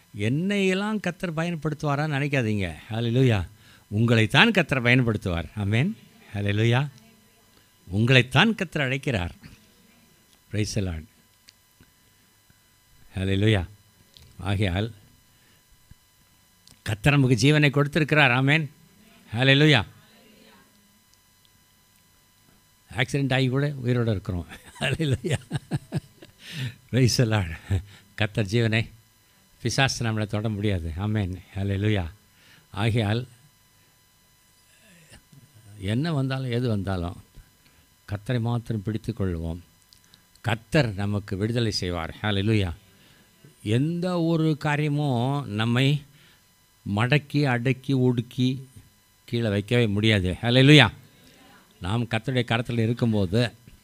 என்னையெல்லாம் கத்தர் பயன்படுத்துவாரான்னு நினைக்காதீங்க ஹalleluya உங்களைத்தான் கத்தர் பயன்படுத்துவார் ஆமென் ஹalleluya உங்களைத்தான் கத்தர் அழைக்கிறார் பிரைஸ் லார்ட் ஹalleluya ஆகையால் கத்தர் நமக்கு ஜீவனை கொடுத்திருக்கிறார் ஆமென் ஹalleluya ஆக்சிடெண்ட் ஆகி கூட உயிரோடு இருக்கிறோம் ஹalleluya பிரைஸ் லார்ட் கத்தர் ஜீவனை பிசாசு நம்மளை தொட முடியாது ஆமென் ஹalleluya ஆகையால் என்ன வந்தாலும் எது வந்தாலும் கத்தரை மாத்திரம் பிடித்து கொள்வோம் கத்தர் நமக்கு விடுதலை செய்வார் ஹalleluya எந்த ஒரு காரியமும் நம்மை மடக்கி அடக்கி ஒடுக்கி கீழே வைக்கவே முடியாது ஹalleluya நாம் கத்தருடைய கரத்தில் இருக்கும்போது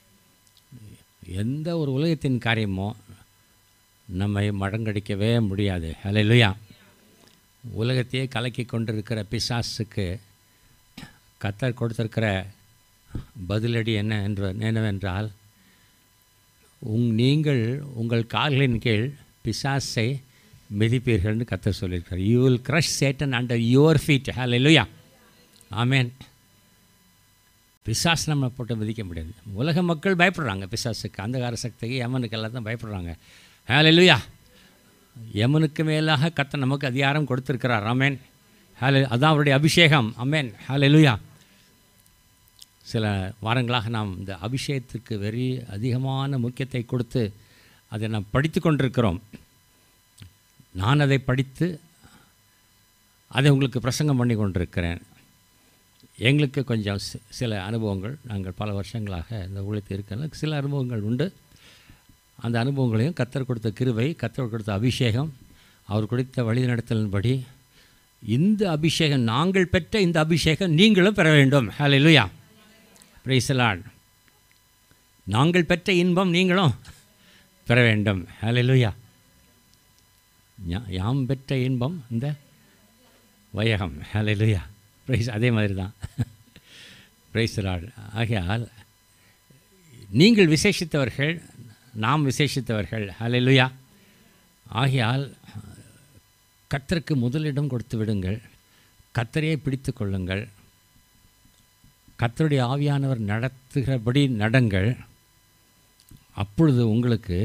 எந்த ஒரு உலகத்தின் காரியமோ நம்மை மடங்கடிக்கவே முடியாது ஹalleluya உலகத்தையே கலக்கி கொண்டிருக்கிற பிசாசுக்கு கத்தர் கொடுத்திருக்கிற பதிலடி என்ன என்று என்னவென்றால் உங் நீங்கள் உங்கள் கால்களின் கீழ் பிசாசை மிதிப்பீர்கள்னு கத்தர் சொல்லியிருக்கார் you will crush Satan under your feet ஹalleluya ஆமென் பிசாசு நம்ம போட்டு மிதிக்க முடியாது உலக மக்கள் பயப்படுறாங்க பிசாசுக்கு அந்தகார சக்திக்கு யமனுக்கு எல்லாம் தான் பயப்படுறாங்க ஹalleluya யமனுக்கு மேலாக கத்த நமக்கு அதிகாரம் கொடுத்திருக்கிறார் ஆமென் ஹலே அதான் அவருடைய அபிஷேகம் அமேன் ஹalleluya சில வாரங்களாக நாம் இந்த அபிஷேகத்திற்கு வெறி அதிகமான முக்கியத்தை கொடுத்து அதை நாம் படித்து கொண்டிருக்கிறோம் நான் அதை படித்து அதை உங்களுக்கு பிரசங்கம் பண்ணி கொண்டிருக்கிறேன் எங்களுக்கு கொஞ்சம் சி- சில அனுபவங்கள் நாங்கள் பல வருஷங்களாக இந்த ஊழியத்தில் இருக்கிற சில அனுபவங்கள் உண்டு அந்த அனுபவங்களையும் கத்தர் கொடுத்த கிருபை கத்தர் கொடுத்த அபிஷேகம் அவர் கொடுத்த வழிநடத்தலின்படி இந்த அபிஷேகம் நாங்கள் பெற்ற இந்த அபிஷேகம் நீங்களும் பெற வேண்டும் ஹalleluya praise the Lord நாங்கள் பெற்ற இன்பம் நீங்களும் பெற வேண்டும் ஹalleluya ஞா- யாம் பெற்ற இன்பம் இந்த வையகம் ஹalleluya பிரைஸ் அதே மாதிரி தான் பிரைஸ் லார்ட் ஆகையால் நீங்கள் விசேஷித்தவர்கள் நாம் விசேஷித்தவர்கள் ஹalleluya ஆகையால் கத்தருக்கு முதலிடம் கொடுத்து விடுங்கள் கத்தரையே பிடித்து கொள்ளுங்கள் கத்தருடைய ஆவியானவர் நடத்துகிறபடி நடங்கள் அப்பொழுது உங்களுக்கு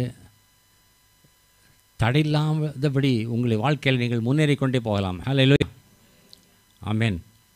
தடையில்லாதபடி உங்களை வாழ்க்கையில் நீங்கள் முன்னேறி கொண்டே போகலாம் ஹalleluya ஆமென்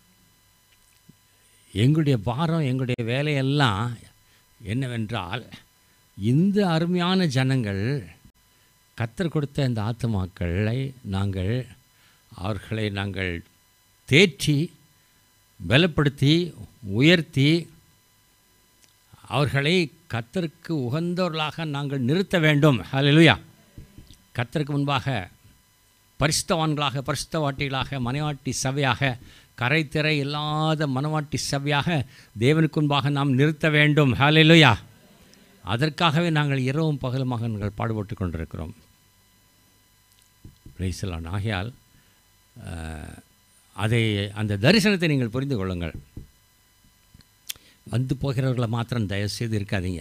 எங்களுடைய பாரம் எங்களுடைய வேலையெல்லாம் என்னவென்றால் இந்த அருமையான ஜனங்கள் கத்தர் கொடுத்த இந்த ஆத்துமாக்களை நாங்கள் அவர்களை நாங்கள் தேற்றி பலப்படுத்தி உயர்த்தி அவர்களை கத்தருக்கு உகந்தவர்களாக நாங்கள் நிறுத்த வேண்டும் ஹalleluya கத்தருக்கு முன்பாக பரிசுத்தவான்களாக பரிசுத்தவாட்டிகளாக மனைவாட்டி சபையாக கரைத்திரை இல்லாத மனவாட்டி சபையாக தேவனுக்கு முன்பாக நாம் நிறுத்த வேண்டும் ஹalleluya அதற்காகவே நாங்கள் இரவும் பகலுமாக நாங்கள் பாடுபட்டு கொண்டிருக்கிறோம் பிரைசலான் ஆகையால் அஹ், அதை அந்த தரிசனத்தை நீங்கள் புரிந்து கொள்ளுங்கள் வந்து போகிறவர்களை மாத்திரம் தயவுசெய்து இருக்காதீங்க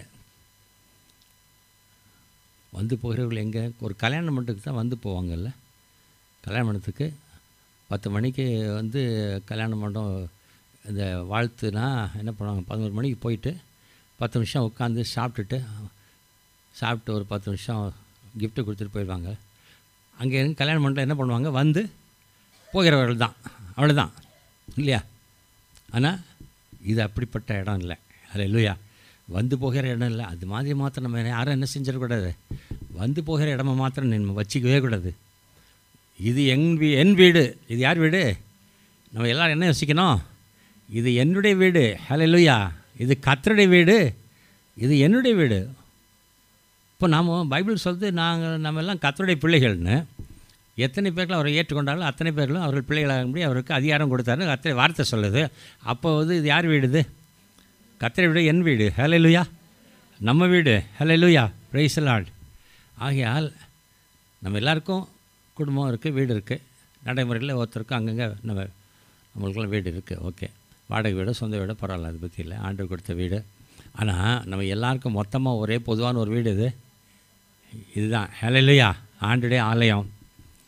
வந்து போகிறவர்கள் எங்கே ஒரு கல்யாண மண்டபத்துக்கு தான் வந்து போவாங்கல்ல கல்யாண மண்டபத்துக்கு பத்து மணிக்கு வந்து கல்யாண மண்டபம் இந்த வாழ்த்துனா என்ன பண்ணுவாங்க பதினோரு மணிக்கு போயிட்டு பத்து நிமிஷம் உட்காந்து சாப்பிட்டுட்டு சாப்பிட்டு ஒரு பத்து நிமிஷம் gift கொடுத்துட்டு போயிடுவாங்க அங்கே இருந்து கல்யாண மண்டபம் என்ன பண்ணுவாங்க வந்து போகிறவர்கள் தான் அவ்வளோதான் இல்லையா ஆனால் இது அப்படிப்பட்ட இடம் இல்லை அது இல்லையா வந்து போகிற இடம் இல்லை அது மாதிரி மாத்திரம் நம்ம யாரும் என்ன செஞ்சிடக்கூடாது வந்து போகிற இடமா மாத்திரம் நம்ம வச்சிக்கவே கூடாது இது என் வீ என் வீடு இது யார் வீடு நம்ம எல்லாரும் என்ன யோசிக்கணும் இது என்னுடைய வீடு ஹalleluya இது கத்தருடைய வீடு இது என்னுடைய வீடு இப்போ நாம் பைபிள் சொல்லுது நாங்கள் நம்ம எல்லாம் கத்தருடைய பிள்ளைகள்னு எத்தனை பேர்கள் அவரை ஏற்றுக்கொண்டாலும் அத்தனை பேர்களும் அவர்கள் பிள்ளைகளாகும்படி அவருக்கு அதிகாரம் கொடுத்தாரு கத்தரை வார்த்தை சொல்லுது அப்போ வந்து இது யார் வீடு இது கத்தரை வீடு என் வீடு ஹalleluya நம்ம வீடு ஹalleluya praise the Lord ஆகையால் நம்ம எல்லாருக்கும் குடும்பம் இருக்குது வீடு இருக்குது நடைமுறையில் ஒருத்தருக்கும் அங்கங்கே நம்ம நம்மளுக்கெல்லாம் வீடு இருக்குது ஓகே வாடகை வீடு சொந்த வீடு பரவாயில்ல அதை பற்றி இல்லை ஆண்டு கொடுத்த வீடு ஆனால் நம்ம எல்லாருக்கும் மொத்தமாக ஒரே பொதுவான ஒரு வீடு இது இதுதான் ஹalleluya ஆண்டுடைய ஆலயம்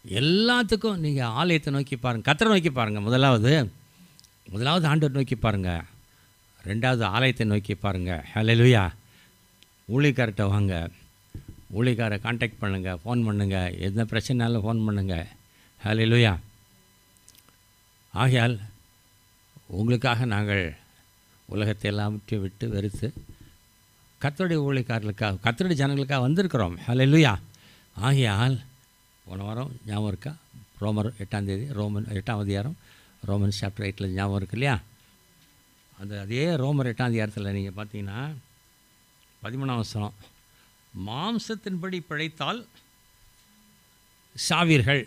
எல்லாத்துக்கும் நீங்கள் ஆலயத்தை நோக்கி பாருங்கள் கத்தரை நோக்கி பாருங்கள் முதலாவது முதலாவது ஆண்டவர் நோக்கி பாருங்கள் ரெண்டாவது ஆலயத்தை நோக்கி பாருங்கள் ஹalleluya ஊழியக்கார்ட்ட வாங்க ஊழியக்காரை காண்டாக்ட் பண்ணுங்கள் ஃபோன் பண்ணுங்கள் எந்த பிரச்சனைனாலும் ஃபோன் பண்ணுங்கள் ஹalleluya ஆகையால் உங்களுக்காக நாங்கள் உலகத்தை எல்லாவற்றையும் விட்டு வெறுத்து கத்தருடைய ஊழியக்காரர்களுக்காக கத்தருடைய ஜனங்களுக்காக வந்திருக்கிறோம் ஹalleluya ஆகையால் போன வாரம் ஞாபகம் இருக்கா ரோமர் எட்டாம் தேதி ரோமன் எட்டாம் அதிகாரம் ரோமன் சாப்டர் எயிட்டில் ஞாபகம் இருக்கு இல்லையா அந்த அதே ரோமர் எட்டாம் அதிகாரத்தில் நீங்கள் பார்த்தீங்கன்னா பதிமூணாம் வசனம் மாம்சத்தின்படி பிழைத்தால் சாவீர்கள்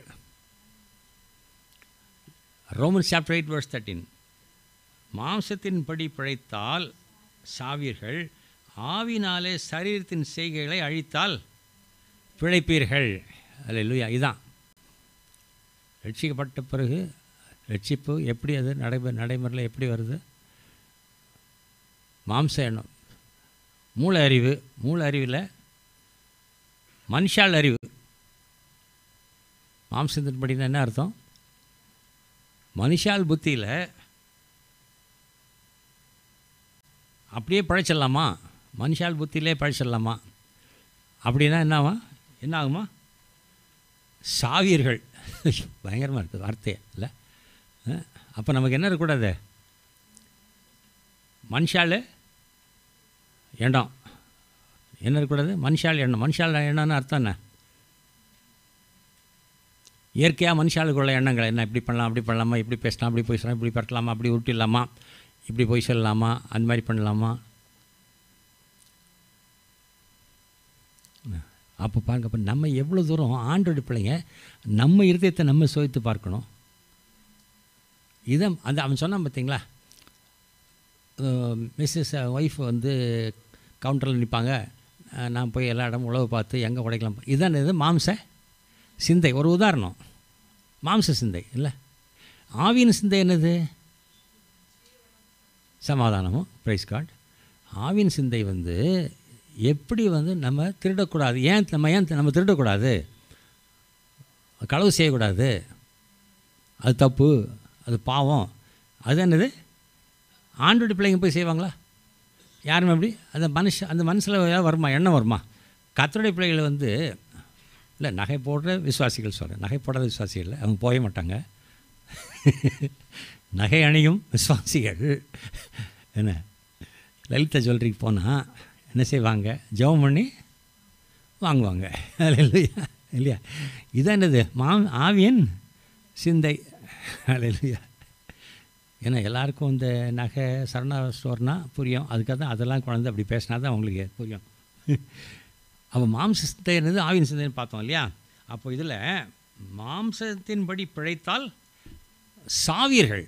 Roman chapter eight verse thirteen மாம்சத்தின்படி பிழைத்தால் சாவீர்கள் ஆவினாலே சரீரத்தின் செய்கைகளை அழித்தால் பிழைப்பீர்கள் அல்லேலூயா இதான் ரட்சிக்கப்பட்ட பிறகு ரட்சிப்பு எப்படி அது நடைபெ நடைமுறையில் எப்படி வருது மாம்ச எண்ணம் மூளை அறிவு மூளை அறிவில் மனுஷால் அறிவு மாம்சத்தின்படினா என்ன அர்த்தம் மனுஷால் புத்தியில் அப்படியே பழைச்சிடலாமா மனுஷால் புத்தியிலே பழைச்சிடலாமா அப்படின்னா என்னவா என்ன ஆகுமா சாவீர்கள் பயங்கரமாக இருக்குது வார்த்தையே இல்லை அப்போ நமக்கு என்ன இருக்கக்கூடாது மனுஷால் எண்ணம் என்ன இருக்கக்கூடாது மனுஷால் எண்ணம் மனுஷால் எண்ணம்னு அர்த்தம் என்ன இயற்கையாக மனுஷாளுக்குள்ள எண்ணங்கள் என்ன இப்படி பண்ணலாம் அப்படி பண்ணலாமா இப்படி பேசலாம் அப்படி பேசலாம் இப்படி பரட்டலாமா அப்படி உருட்டிடலாமா இப்படி போய் சொல்லலாமா அந்த மாதிரி பண்ணலாமா அப்போ பாருங்க அப்போ நம்ம எவ்வளோ தூரம் ஆண்டோட பிள்ளைங்க நம்ம இருதயத்தை நம்ம சோதித்து பார்க்கணும் இதை அந்த அவன் சொன்னான் பார்த்தீங்களா மிஸ்ஸஸ் ஒய்ஃப் வந்து கவுண்டரில் நிற்பாங்க நான் போய் எல்லா இடமும் உழவு பார்த்து எங்கே உடைக்கலாம் இதான் இது மாம்ச சிந்தை ஒரு உதாரணம் மாம்ச சிந்தை இல்லை ஆவியின் சிந்தை என்னது சமாதானமும் ப்ரைஸ் கார்டு ஆவின் சிந்தை வந்து எப்படி வந்து நம்ம திருடக்கூடாது ஏன் நம்ம ஏன் நம்ம திருடக்கூடாது களவு செய்யக்கூடாது அது தப்பு அது பாவம் அது என்னது ஆண்டோட பிள்ளைங்க போய் செய்வாங்களா யாருமே அப்படி அந்த மனுஷ அந்த மனசில் ஏதாவது வருமா எண்ணம் வருமா கத்தருடைய பிள்ளைகளை வந்து இல்லை நகை போடுற விசுவாசிகள் சொல்கிறேன் நகை போடாத விசுவாசிகள் இல்லை அவங்க போக மாட்டாங்க நகை அணியும் விசுவாசிகள் என்ன லலிதா ஜுவல்லரிக்கு போனால் என்ன செய்வாங்க ஜெபம் பண்ணி வாங்குவாங்க இல்லையா இல்லையா இதான் என்னது மா ஆவியன் சிந்தை இல்லையா ஏன்னா எல்லாருக்கும் இந்த நகை சரணா ஸ்டோர்னால் புரியும் அதுக்காக தான் அதெல்லாம் குழந்தை அப்படி பேசினா தான் அவங்களுக்கு புரியும் அப்போ மாம்ச சிந்தை என்னது ஆவின் சிந்தைன்னு பார்த்தோம் இல்லையா அப்போ இதில் மாம்சத்தின்படி பிழைத்தால் சாவீர்கள்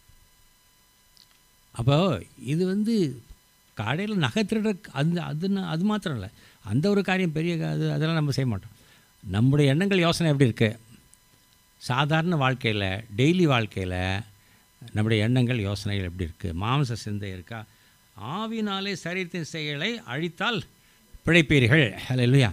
அப்போ இது வந்து கடையில் நகை திருடுற அந்த அது அது மாத்திரம் இல்லை அந்த ஒரு காரியம் பெரிய அது அதெல்லாம் நம்ம செய்ய மாட்டோம் நம்முடைய எண்ணங்கள் யோசனை எப்படி இருக்குது சாதாரண வாழ்க்கையில் டெய்லி வாழ்க்கையில் நம்முடைய எண்ணங்கள் யோசனைகள் எப்படி இருக்குது மாம்ச சிந்தை இருக்கா ஆவினாலே சரீரத்தின் செயலை அழித்தால் பிழைப்பீர்கள் ஹலோ இல்லையா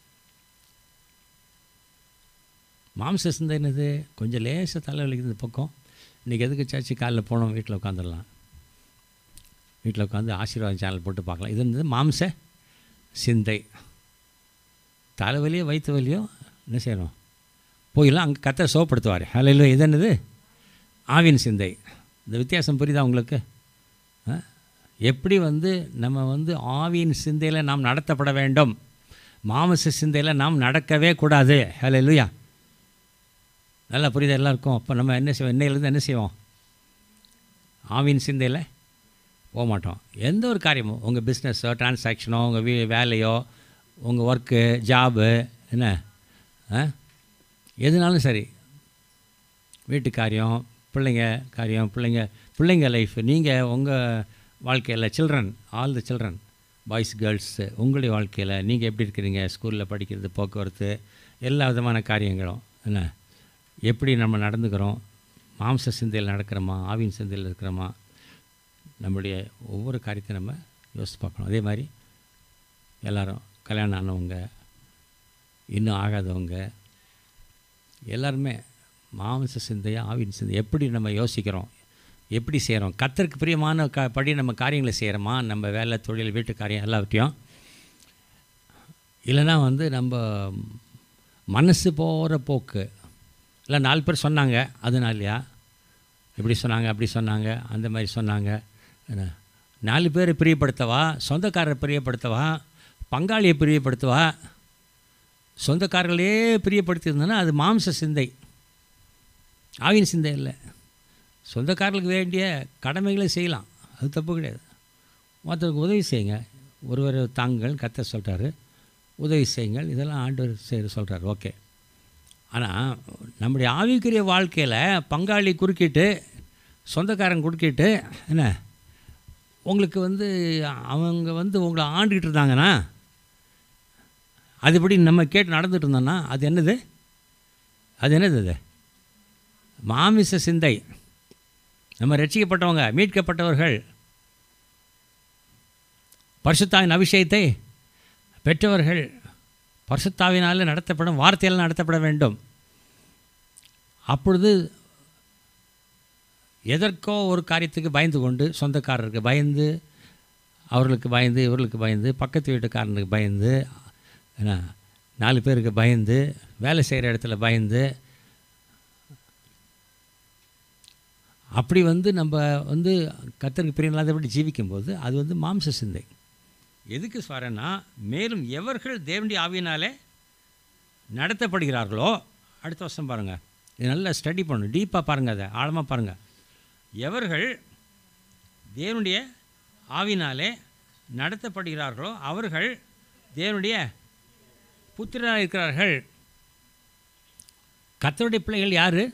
மாம்ச சிந்தை என்னது கொஞ்சம் லேசாக தலைவலிக்குது இந்த பக்கம் இன்றைக்கி எதுக்கு சர்ச்சு காலையில் போனோம் வீட்டில் உட்காந்துடலாம் வீட்டில் உட்காந்து ஆசீர்வாதம் சேனல் போட்டு பார்க்கலாம் இது வந்து மாம்ச சிந்தை தலைவலியோ வயிற்று வலியோ என்ன செய்யணும் போயிடலாம் அங்கே கத்தை சோப்படுத்துவார் ஹலையில் இது என்னது ஆவின் சிந்தை இந்த வித்தியாசம் புரியுதா உங்களுக்கு எப்படி வந்து நம்ம வந்து ஆவியின் சிந்தையில் நாம் நடத்தப்பட வேண்டும் மாமச சிந்தையில் நாம் நடக்கவே கூடாது ஹலோ இல்லையா நல்லா புரியுதா எல்லாருக்கும் அப்போ நம்ம என்ன செய்வோம் இன்னையிலேருந்து என்ன செய்வோம் ஆவின் சிந்தையில் போக மாட்டோம் எந்த ஒரு காரியமோ உங்கள் பிஸ்னஸோ டிரான்சாக்ஷனோ உங்கள் வீ வேலையோ உங்கள் ஒர்க்கு ஜாபு என்ன எதுனாலும் சரி வீட்டு காரியம் பிள்ளைங்க காரியம் பிள்ளைங்க பிள்ளைங்க லைஃப் நீங்கள் உங்கள் வாழ்க்கையில் children all the children boys girls உங்களுடைய வாழ்க்கையில் நீங்கள் எப்படி இருக்கிறீங்க ஸ்கூலில் படிக்கிறது போக்குவரத்து எல்லா விதமான காரியங்களும் என்ன எப்படி நம்ம நடந்துக்கிறோம் மாம்ச சிந்தையில் நடக்கிறோமா ஆவின் சிந்தையில் இருக்கிறோமா நம்முடைய ஒவ்வொரு காரியத்தை நம்ம யோசித்து பார்க்கணும் அதே மாதிரி எல்லோரும் கல்யாணம் ஆனவங்க இன்னும் ஆகாதவங்க எல்லாருமே மாமிச சிந்தையா ஆவின் சிந்தை எப்படி நம்ம யோசிக்கிறோம் எப்படி செய்கிறோம் கத்தருக்கு பிரியமான க படி நம்ம காரியங்களை செய்கிறோமா நம்ம வேலை தொழில் வீட்டு காரியம் எல்லாவற்றையும் இல்லைன்னா வந்து நம்ம மனசு போகிற போக்கு இல்லை நாலு பேர் சொன்னாங்க அதனாலயா இப்படி சொன்னாங்க அப்படி சொன்னாங்க அந்த மாதிரி சொன்னாங்க என்ன, நாலு பேரை பிரியப்படுத்தவா சொந்தக்காரரை பிரியப்படுத்தவா பங்காளியை பிரியப்படுத்தவா சொந்தக்காரர்களே பிரியப்படுத்தியிருந்தோன்னா அது மாம்ச சிந்தை ஆவின் சிந்தை இல்லை சொந்தக்காரர்களுக்கு வேண்டிய கடமைகளை செய்யலாம் அது தப்பு கிடையாது மற்றவருக்கு உதவி செய்யுங்க ஒருவர் தாங்கள் கத்த சொல்கிறாரு உதவி செய்யுங்கள் இதெல்லாம் ஆண்டவர் செய்ய சொல்கிறார் ஓகே ஆனால் நம்முடைய ஆவிக்குரிய வாழ்க்கையில் பங்காளி குறுக்கிட்டு சொந்தக்காரன் குறுக்கிட்டு என்ன உங்களுக்கு வந்து அவங்க வந்து உங்களை ஆண்டுக்கிட்டு இருந்தாங்கன்னா அதுபடி நம்ம கேட்டு நடந்துட்டு இருந்தோம்னா அது என்னது அது என்னது அது மாமிச சிந்தை நம்ம ரட்சிக்கப்பட்டவங்க மீட்கப்பட்டவர்கள் பரிசுத்தாவின் அபிஷேகத்தை பெற்றவர்கள் பரிசுத்தாவினால் நடத்தப்படும் வார்த்தையால் நடத்தப்பட வேண்டும் அப்பொழுது எதற்கோ ஒரு காரியத்துக்கு பயந்து கொண்டு சொந்தக்காரருக்கு பயந்து அவர்களுக்கு பயந்து இவர்களுக்கு பயந்து பக்கத்து வீட்டுக்காரனுக்கு பயந்து என்ன நாலு பேருக்கு பயந்து வேலை செய்கிற இடத்துல பயந்து அப்படி வந்து நம்ம வந்து கத்தருக்கு பிரியமில்லாதபடி ஜீவிக்கும்போது அது வந்து மாம்ச சிந்தை எதுக்கு சொல்கிறேன்னா மேலும் எவர்கள் தேவனுடைய ஆவியினாலே நடத்தப்படுகிறார்களோ அடுத்த வருஷம் பாருங்கள் இது நல்லா ஸ்டடி பண்ணணும் டீப்பாக பாருங்கள் அதை ஆழமாக பாருங்கள் எவர்கள் தேவனுடைய ஆவினாலே நடத்தப்படுகிறார்களோ அவர்கள் தேவனுடைய புத்திரராக இருக்கிறார்கள் கத்தருடைய பிள்ளைகள் யார்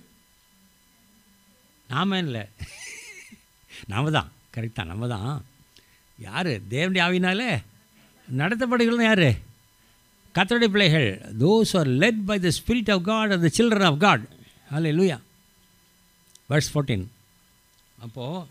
நாம இல்லை நாம தான் கரெக்டாக நம்ம தான் யார் தேவனுடைய ஆவினாலே நடத்தப்படுகிறது யார் கத்தருடைய பிள்ளைகள் those are led by the spirit of God are the children of God அல்ல லூயா வேர்ஸ் ஃபோர்டீன் அப்போது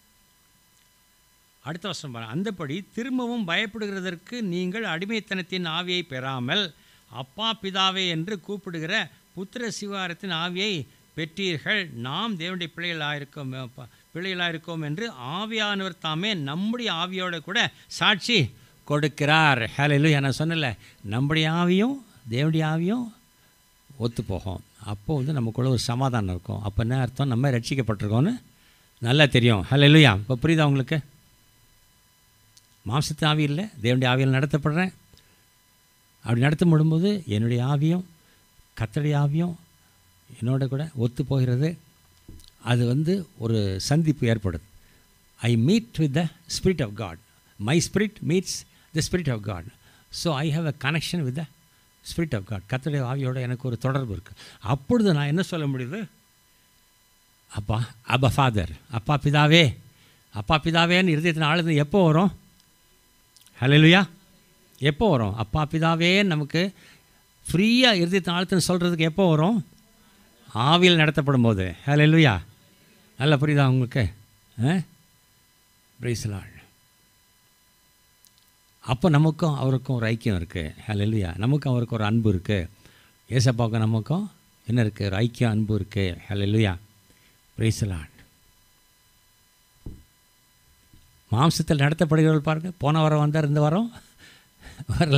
அடுத்த வருஷம் பாருங்க அந்தபடி திரும்பவும் பயப்படுகிறதற்கு நீங்கள் அடிமைத்தனத்தின் ஆவியை பெறாமல் அப்பா பிதாவே என்று கூப்பிடுகிற புத்திர சிவாரத்தின் ஆவியை பெற்றீர்கள் நாம் தேவனுடைய பிள்ளைகளாக இருக்கோம் ப- பிள்ளைகளாக இருக்கோம் என்று ஆவியானவர் தாமே நம்முடைய ஆவியோட கூட சாட்சி கொடுக்கிறார் ஹalleluya நான் சொன்னல நம்முடைய ஆவியும் தேவனுடைய ஆவியும் ஒத்து போகும் அப்போ வந்து நமக்குள்ள ஒரு சமாதானம் இருக்கும் அப்போ என்ன அர்த்தம் நம்ம ரட்சிக்கப்பட்டிருக்கோம்னு நல்லா தெரியும் ஹalleluya இப்போ புரியுதா உங்களுக்கு மாம்சத்து ஆவி இல்லை தேவனுடைய ஆவியில் நடத்தப்படுறேன் அப்படி நடத்த முடியும்போது என்னுடைய ஆவியும் கத்தடைய ஆவியும் என்னோட கூட ஒத்து போகிறது அது வந்து ஒரு சந்திப்பு ஏற்படுது I meet with the spirit of God my spirit meets the spirit of God so I have a connection with the spirit of God கத்தடைய ஆவியோட எனக்கு ஒரு தொடர்பு இருக்குது அப்பொழுது நான் என்ன சொல்ல முடியுது அப்பா அப்பா ஃபாதர் அப்பா பிதாவே அப்பா பிதாவேன்னு இருதயத்தின் ஆளுது எப்போ வரும் ஹalleluya எப்போ வரும் அப்பா பிதாவே நமக்கு ஃப்ரீயாக இருதயத்தின் ஆழத்துன்னு சொல்கிறதுக்கு எப்போ வரும் ஆவியில் நடத்தப்படும் போது ஹalleluya நல்லா புரியுதா உங்களுக்கு பிரைஸ்லாள் அப்போ நமக்கும் அவருக்கும் ஒரு ஐக்கியம் இருக்குது ஹalleluya நமக்கும் அவருக்கும் ஒரு அன்பு இருக்குது ஏசப்பாவுக்கும் நமக்கும் என்ன இருக்குது ஒரு ஐக்கியம் அன்பு இருக்குது ஹalleluya பிரைஸ்லாள் மாம்சத்தில் நடத்தப்படுகிறவர்கள் பாருங்கள் போன வாரம் வந்தார் இந்த வாரம் வரல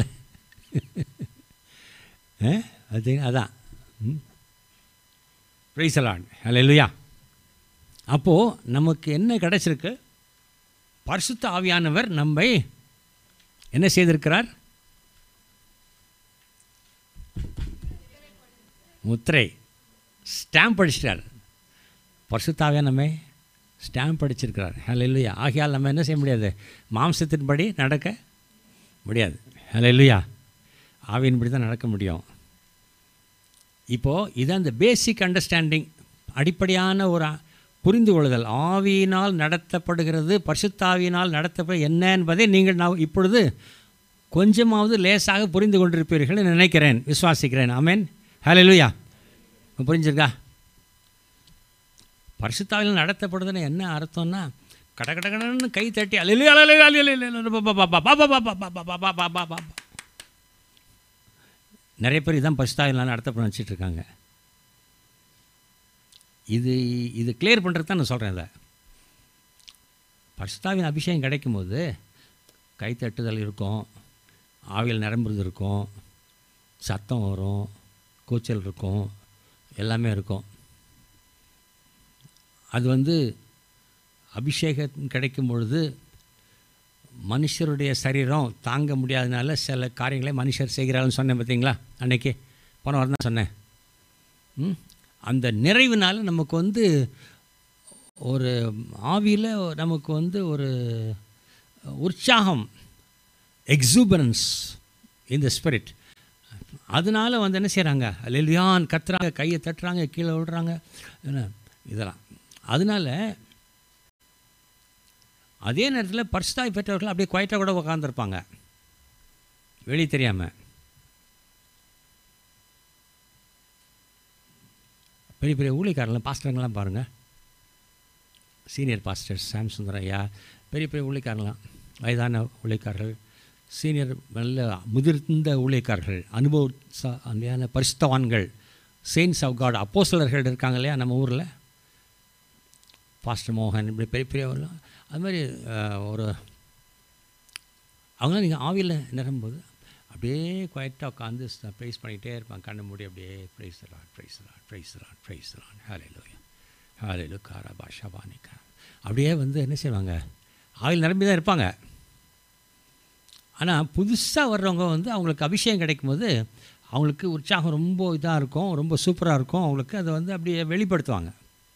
ஆ? அது அதான் பிரைசலான் ஹalleluya அப்போது நமக்கு என்ன கிடைச்சிருக்கு பரிசுத்த ஆவியானவர் நம்மை என்ன செய்திருக்கிறார் முத்திரை ஸ்டாம்ப் அடிச்சிட்டார் பரிசுத்தாவியா நம்மை ஸ்டாம்ப் அடிச்சிருக்கிறார் ஹalleluya ஆகையால் நம்ம என்ன செய்ய முடியாது மாம்சத்தின்படி நடக்க முடியாது ஹalleluya ஆவியின்படி தான் நடக்க முடியும் இப்போது இது அந்த பேசிக் அண்டர்ஸ்டாண்டிங் அடிப்படையான ஒரு புரிந்து கொள்ளுதல் ஆவியினால் நடத்தப்படுகிறது பரிசுத்தாவியினால் நடத்தப்பட என்ன என்பதை நீங்கள் நான் இப்பொழுது கொஞ்சமாவது லேசாக புரிந்து கொண்டிருப்பீர்கள் என்று நினைக்கிறேன் விசுவாசிக்கிறேன் ஆமென் ஹalleluya புரிஞ்சிருக்கா பரிசுத்தாவில் நடத்தப்படுதுன்னு என்ன அர்த்தம்னா கட கட கடன்னு கை தட்டி அலையிலே அலையிலே அலையிலே நிறைய பேர் இதான் பரிசுத்தாவில் நடத்தப்பட வச்சுட்டு இருக்காங்க இது இது கிளியர் பண்ணுறது தான் நான் சொல்கிறேன் இதை பரிசுத்தாவின் அபிஷேகம் கிடைக்கும்போது கைத்தட்டுதல் இருக்கும் ஆவியில் நிரம்புறது இருக்கும் சத்தம் வரும் கூச்சல் இருக்கும் எல்லாமே இருக்கும் அது வந்து அபிஷேகம் கிடைக்கும் பொழுது மனுஷருடைய சரீரம் தாங்க முடியாதனால சில காரியங்களை மனுஷர் செய்கிறாள்னு சொன்னேன் பார்த்தீங்களா அன்னைக்கு போன வாரம் தான் சொன்னேன் ம்? அந்த நிறைவுனால நமக்கு வந்து ஒரு ஆவியில் நமக்கு வந்து ஒரு உற்சாகம் எக்ஸூபரன்ஸ் இந்த ஸ்பிரிட் அதனால வந்து என்ன செய்கிறாங்க லெலியான் கத்துறாங்க கையை தட்டுறாங்க கீழே விடுறாங்க என்ன இதெல்லாம் அதனால அதே நேரத்தில் பரிசுத்தாய் பெற்றவர்கள் அப்படியே குவைட்டாக கூட உட்காந்துருப்பாங்க வெளியே தெரியாமல் பெரிய பெரிய ஊழியக்காரங்களாம் பாஸ்டருங்களாம் பாருங்கள் சீனியர் பாஸ்டர்ஸ் சாம் சுந்தரம் ஐயா பெரிய பெரிய ஊழியக்காரங்களாம் வயதான ஊழியக்காரர்கள் சீனியர் நல்ல முதிர்ந்த ஊழியக்காரர்கள் அனுபவ ச- அன்பான பரிசுத்தவான்கள் செயின்ஸ் ஆஃப் காட் அப்போஸ்தலர்கள் இருக்காங்க இல்லையா நம்ம ஊரில் பாஸ்டர் மோகன் இப்படி பெரிய பெரியவர்கள்லாம் அது மாதிரி அஹ், ஒரு அவங்களாம் நீங்கள் ஆவியில் நிரம்பும்போது அப்படியே குவைட்டாக உட்காந்து ப்ரைஸ் பண்ணிகிட்டே இருப்பாங்க கண்ணு மூடி அப்படியே ப்ரைஸ் தரான் ப்ரைஸ் தரான் ப்ரைஸ் தரான் ப்ரைஸ் தரான் ஹாலே லோயா ஹாலே லுக்காரா பாஷா பானிக்கா அப்படியே வந்து என்ன செய்வாங்க ஆவில் நிரம்பி தான் இருப்பாங்க ஆனால் புதுசாக வர்றவங்க வந்து அவங்களுக்கு அபிஷேகம் கிடைக்கும்போது அவங்களுக்கு உற்சாகம் ரொம்ப இதாக இருக்கும் ரொம்ப சூப்பராக இருக்கும் அவங்களுக்கு அதை வந்து அப்படியே வெளிப்படுத்துவாங்க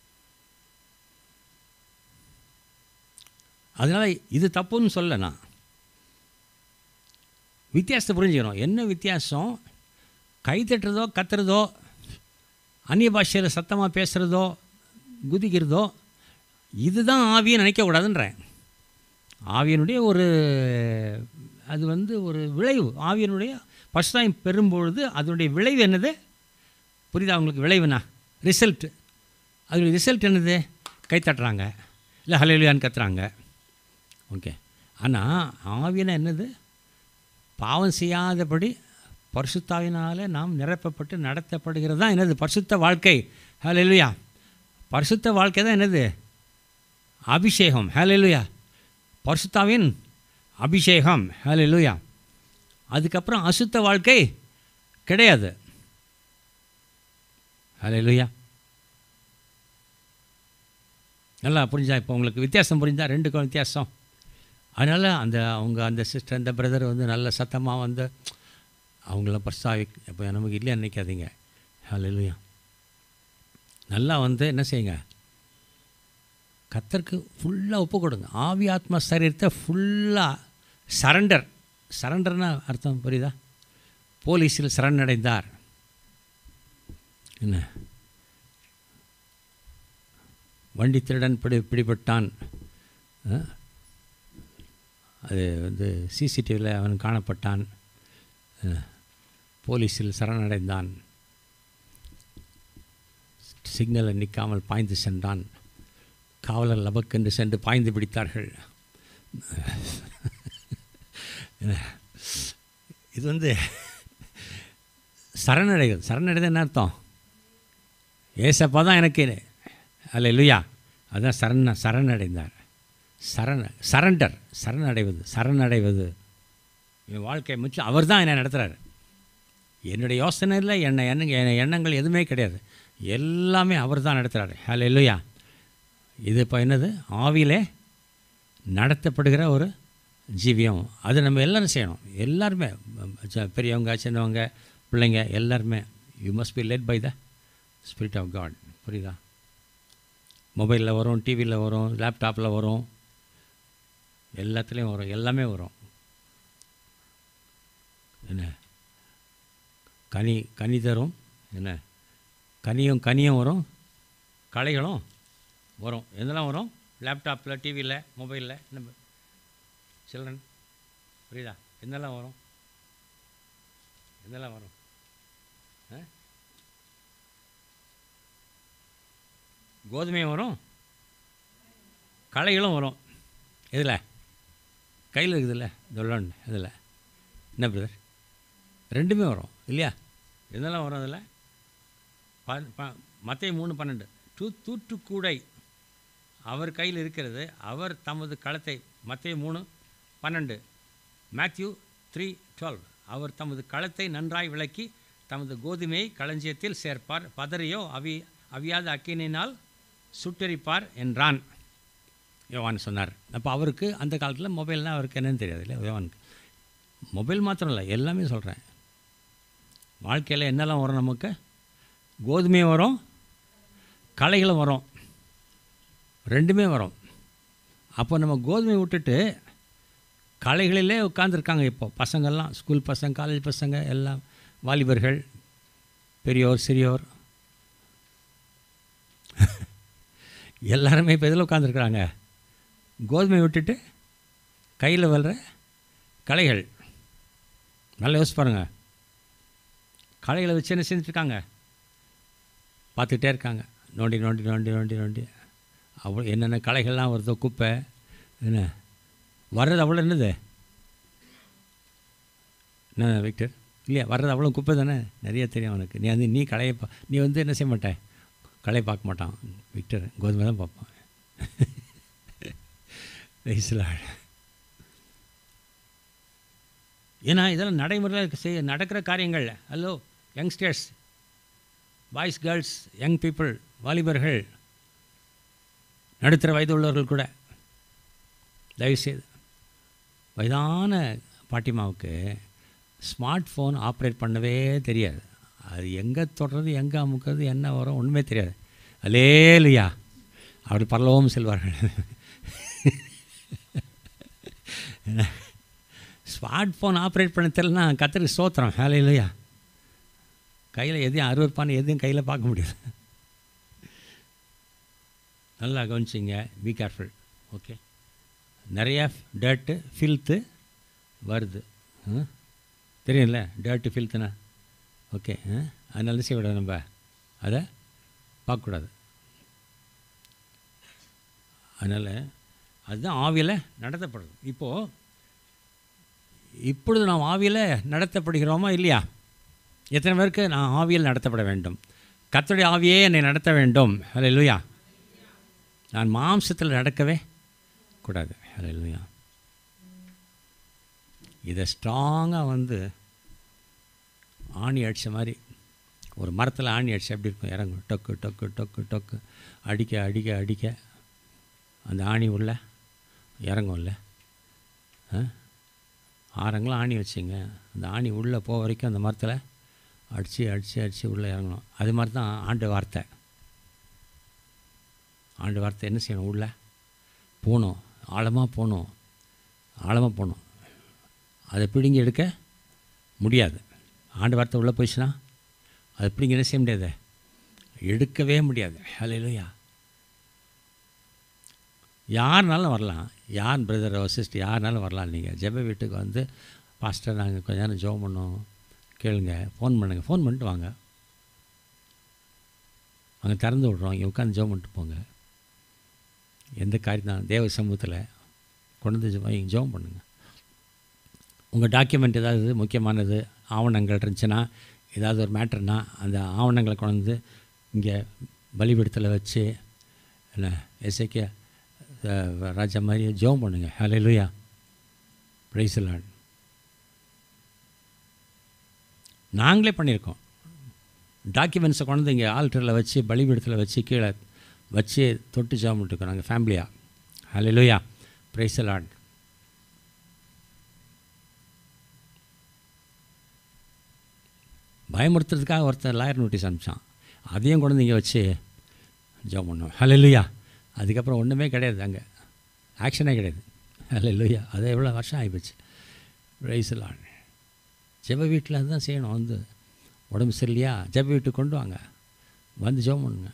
அதனால் இது தப்புன்னு சொல்ல நான் வித்தியாசத்தை புரிஞ்சுக்கணும் என்ன வித்தியாசம் கை தட்டுறதோ கத்துறதோ அந்நிய பாஷையில் சத்தமாக பேசுகிறதோ குதிக்கிறதோ இதுதான் ஆவியை நினைக்கக்கூடாதுன்றேன் ஆவியனுடைய ஒரு அது வந்து ஒரு விளைவு ஆவியனுடைய பசுதாயம் பெறும்பொழுது அதனுடைய விளைவு என்னது புரியுதா அவங்களுக்கு விளைவுனா ரிசல்ட் அதனுடைய ரிசல்ட் என்னது கை தட்டுறாங்க இல்லை ஹலையிலான்னு கத்துறாங்க ஓகே ஆனால் ஆவியனா என்னது பாவம் செய்யாதபடி பரிசுத்தாவினால நாம் நிரப்பப்பட்டு நடத்தப்படுகிறது தான் என்னது பரிசுத்த வாழ்க்கை ஹalleluya பரிசுத்த வாழ்க்கை தான் என்னது அபிஷேகம் ஹalleluya பரிசுத்தாவின் அபிஷேகம் ஹalleluya அதுக்கப்புறம் அசுத்த வாழ்க்கை கிடையாது ஹalleluya நல்லா புரிஞ்சா இப்போ உங்களுக்கு வித்தியாசம் புரிஞ்சா ரெண்டுக்கும் வித்தியாசம் அதனால் அந்த அவங்க அந்த சிஸ்டர் அந்த பிரதர் வந்து நல்ல சத்தமாக வந்து அவங்கள பர்சாவி இப்போ நமக்கு இல்லையா நினைக்காதீங்க ஹalleluya நல்லா வந்து என்ன செய்யுங்க கத்தருக்கு ஃபுல்லாக ஒப்பு கொடுங்க ஆவி ஆத்மா சரீரத்தை ஃபுல்லாக சரண்டர் சரண்டர்னா அர்த்தம் புரியுதா போலீஸில் சரணடைந்தார் என்ன வண்டி திருடன் பிடி பிடிபட்டான் ஆ? அது வந்து சிசிடிவியில் அவன் காணப்பட்டான் ஆ. போலீஸில் சரணடைந்தான் சிக்னலில் நிற்காமல் பாய்ந்து சென்றான் காவலர் லபக்கென்று சென்று பாய்ந்து பிடித்தார்கள் என்ன? இது வந்து சரணடைகிறது சரணடைது என்ன அர்த்தம் ஏசப்பா தான் எனக்கு அல்ல இல்லையா அதுதான் சரண சரணடைந்தார் சரண சரண்டர் சரணடைவது சரணடைவது என் வாழ்க்கையை மிச்சம் அவர் தான் என்னை நடத்துகிறார் என்னுடைய யோசனை இல்லை என்ன எண்ணங்க என் எண்ணங்கள் எதுவுமே கிடையாது எல்லாமே அவர் தான் நடத்துகிறாரு ஹலோ இல்லையா இது இப்போ என்னது ஆவியிலே நடத்தப்படுகிற ஒரு ஜீவியம் அது நம்ம எல்லாரும் செய்யணும் எல்லாருமே ச- பெரியவங்க சின்னவங்க பிள்ளைங்க எல்லாருமே you must be led by the spirit of God புரியுதா மொபைலில் வரும் டிவியில் வரும் லேப்டாப்பில் வரும் எல்லாத்துலேயும் வரும் எல்லாமே வரும் என்ன கனி கனி தரும் என்ன கனியும் கனியும் வரும் களைகளும் வரும் எதெல்லாம் வரும் லேப்டாப்பில் டிவியில் மொபைலில் நம்ம சில்ட்ரன் புரியுதா என்னெல்லாம் வரும் என்னெல்லாம் வரும் ஆ? கோதுமையும் வரும் களைகளும் வரும் எதில் கையில் இருக்குதுல்ல தொல்லன் இதில் என்ன பிரதர் ரெண்டுமே வரும் இல்லையா என்னெல்லாம் வரும் அதில் ப ப மத்திய மூணு பன்னெண்டு டு தூற்றுக்கூடை அவர் கையில் இருக்கிறது அவர் தமது களத்தை மத்திய மூணு பன்னெண்டு மேத்யூ த்ரீ டுவெல் அவர் தமது களத்தை நன்றாய் விளக்கி தமது கோதுமையை களஞ்சியத்தில் சேர்ப்பார் பதறியோ அவி அவியாத அக்கினினால் சுட்டெரிப்பார் என்றான் யோவான் சொன்னார் அப்போ அவருக்கு அந்த காலத்தில் மொபைல்னால் அவருக்கு என்னன்னு தெரியாது இல்லை யோவானுக்கு மொபைல் மாத்திரம் இல்லை எல்லாமே சொல்கிறேன் வாழ்க்கையில் என்னெல்லாம் வரும் நமக்கு கோதுமையும் வரும் களைகளும் வரும் ரெண்டுமே வரும் அப்போ நம்ம கோதுமை விட்டுட்டு கலைகளிலே உட்காந்துருக்காங்க இப்போ பசங்கள்லாம் ஸ்கூல் பசங்க காலேஜ் பசங்க எல்லாம் வாலிபர்கள் பெரியோர் சிறியோர் எல்லாருமே இப்போ இதில் உட்காந்துருக்குறாங்க கோதுமை விட்டுட்டு கையில் வர்ற கலைகள் நல்லா யோசிச்சு பாருங்கள் கலைகளை வச்சு என்ன செஞ்சுட்ருக்காங்க பார்த்துக்கிட்டே இருக்காங்க நோண்டி நோண்டி நோண்டி நோண்டி நோண்டி அவ்வளோ என்னென்ன கலைகள்லாம் வருதோ குப்பை என்ன வர்றது அவ்வளோ என்னது என்ன விக்டர் இல்லையா வர்றது அவ்வளோ குப்பை தானே நிறைய தெரியும் அவனுக்கு நீ வந்து நீ கலையை பா நீ வந்து என்ன செய்ய மாட்டே கலையை பார்க்க மாட்டான் விக்டர் கோதுமை தான் பார்ப்பான் வயசில் ஏன்னா இதெல்லாம் நடைமுறையில் செய்ய நடக்கிற காரியங்கள் hello youngsters boys girls young people வாலிபர்கள் நடுத்தர வயது உள்ளவர்கள் கூட தயவுசெய்து வயதான பாட்டிமாவுக்கு ஸ்மார்ட் ஃபோன் ஆப்ரேட் பண்ணவே தெரியாது அது எங்கே தொடுறது எங்கே அமுக்கிறது என்ன வரும் ஒன்றுமே தெரியாது அலேலுயா அப்படி பரலவும் செல்வார்கள் ஸ்மார்ட் ஃபோன் ஆப்ரேட் பண்ண தெரியலனா கத்திரி சோத்திரம் வேலை இல்லையா கையில் எதையும் அறுவப்பான்னு எதையும் கையில் பார்க்க முடியாது நல்லா கவனிச்சிங்க பி கேர்ஃபுல் ஓகே நிறையா டேட்டு ஃபில்த்து வருது ம்? தெரியும்ல டேட்டு ஃபில்த்துனா ஓகே அதனால என்ன செய்யக்கூடாது நம்ம அதை பார்க்கக்கூடாது அதனால் அதுதான் ஆவியில் நடத்தப்படுது இப்போது இப்பொழுது நாம் ஆவியில் நடத்தப்படுகிறோமா இல்லையா எத்தனை பேருக்கு நான் ஆவியில் நடத்தப்பட வேண்டும் கர்த்தருடைய ஆவியே என்னை நடத்த வேண்டும் ஹலோ இல்லையா நான் மாம்சத்தில் நடக்கவே கூடாது ஹலோ இல்லையா இதை ஸ்ட்ராங்காக வந்து ஆணி அடித்த மாதிரி ஒரு மரத்தில் ஆணி அடிச்சா எப்படி இருக்கும் இறங்கும் டொக்கு டொக்கு டொக்கு டொக்கு அடிக்க அடிக்க அடிக்க அந்த ஆணி உள்ள இறங்கும்ல ஆ ஆரங்களும் ஆணி வச்சுங்க அந்த ஆணி உள்ளே போக வரைக்கும் அந்த மரத்தில் அடித்து அடித்து அடித்து உள்ளே இறங்கணும் அது மாதிரி தான் ஆண்டு வார்த்தை ஆண்டு வார்த்தை என்ன செய்யணும் உள்ளே போகணும் ஆழமாக போகணும் ஆழமாக போகணும் அதை பிடுங்கி எடுக்க முடியாது ஆண்டு வார்த்தை உள்ளே போயிடுச்சுன்னா அதை பிடிங்கி என்ன செய்ய முடியாது எடுக்கவே முடியாது ஹalleluya யாருனாலும் வரலாம் யார் பிரதர் சிஸ்டர் யாருனாலும் வரலாம் நீங்கள் ஜெப வீட்டுக்கு வந்து பாஸ்டர் நாங்கள் கொஞ்ச நேரம் ஜெபம் பண்ணோம் கேளுங்க ஃபோன் பண்ணுங்கள் ஃபோன் பண்ணிட்டு வாங்க அங்கே திறந்து விட்றோம் இங்கே உட்காந்து ஜெபம் பண்ணிட்டு போங்க எந்த காரியம் தான் தேவ சமூகத்தில் கொண்டு வந்து ஜெபம் இங்கே ஜெபம் பண்ணுங்கள் உங்கள் டாக்குமெண்ட் ஏதாவது முக்கியமானது ஆவணங்கள் இருந்துச்சுன்னா ஏதாவது ஒரு மேட்டர்னா அந்த ஆவணங்களை கொண்டு வந்து இங்கே பலிபீடத்தில் வச்சு என்ன எஸ்ஐக்கே ராஜா மாதிரி ஜெபம் பண்ணுங்க ஹலே லூயா ப்ரைஸ் லார்ட் நாங்களே பண்ணியிருக்கோம் டாக்குமெண்ட்ஸை கொண்டு வந்து இங்கே ஆல்டரில் வச்சு பலிபீடத்தில் வச்சு கீழே வச்சு தொட்டு ஜெபம் பண்ணிருக்கோம் நாங்கள் ஃபேமிலியாக ஹலே லூயா ப்ரைஸ் லார்ட் பயமுறுத்துறதுக்காக ஒருத்தர் லாயர் நோட்டீஸ் அனுப்பிச்சான் அதையும் கொண்டு வந்து இங்கே வச்சு ஜெபம் பண்ணோம் ஹalleluya அதுக்கப்புறம் ஒன்றுமே கிடையாது அங்கே ஆக்ஷனே கிடையாது ஹalleluya அது எவ்வளோ வருஷம் ஆகிப்போச்சு ரைஸ்லாம் ஜெப வீட்டில் அதுதான் செய்யணும் வந்து உடம்பு சரியில்லையா ஜெப வீட்டுக்கு கொண்டு வாங்க வந்து ஜெபம் பண்ணுங்க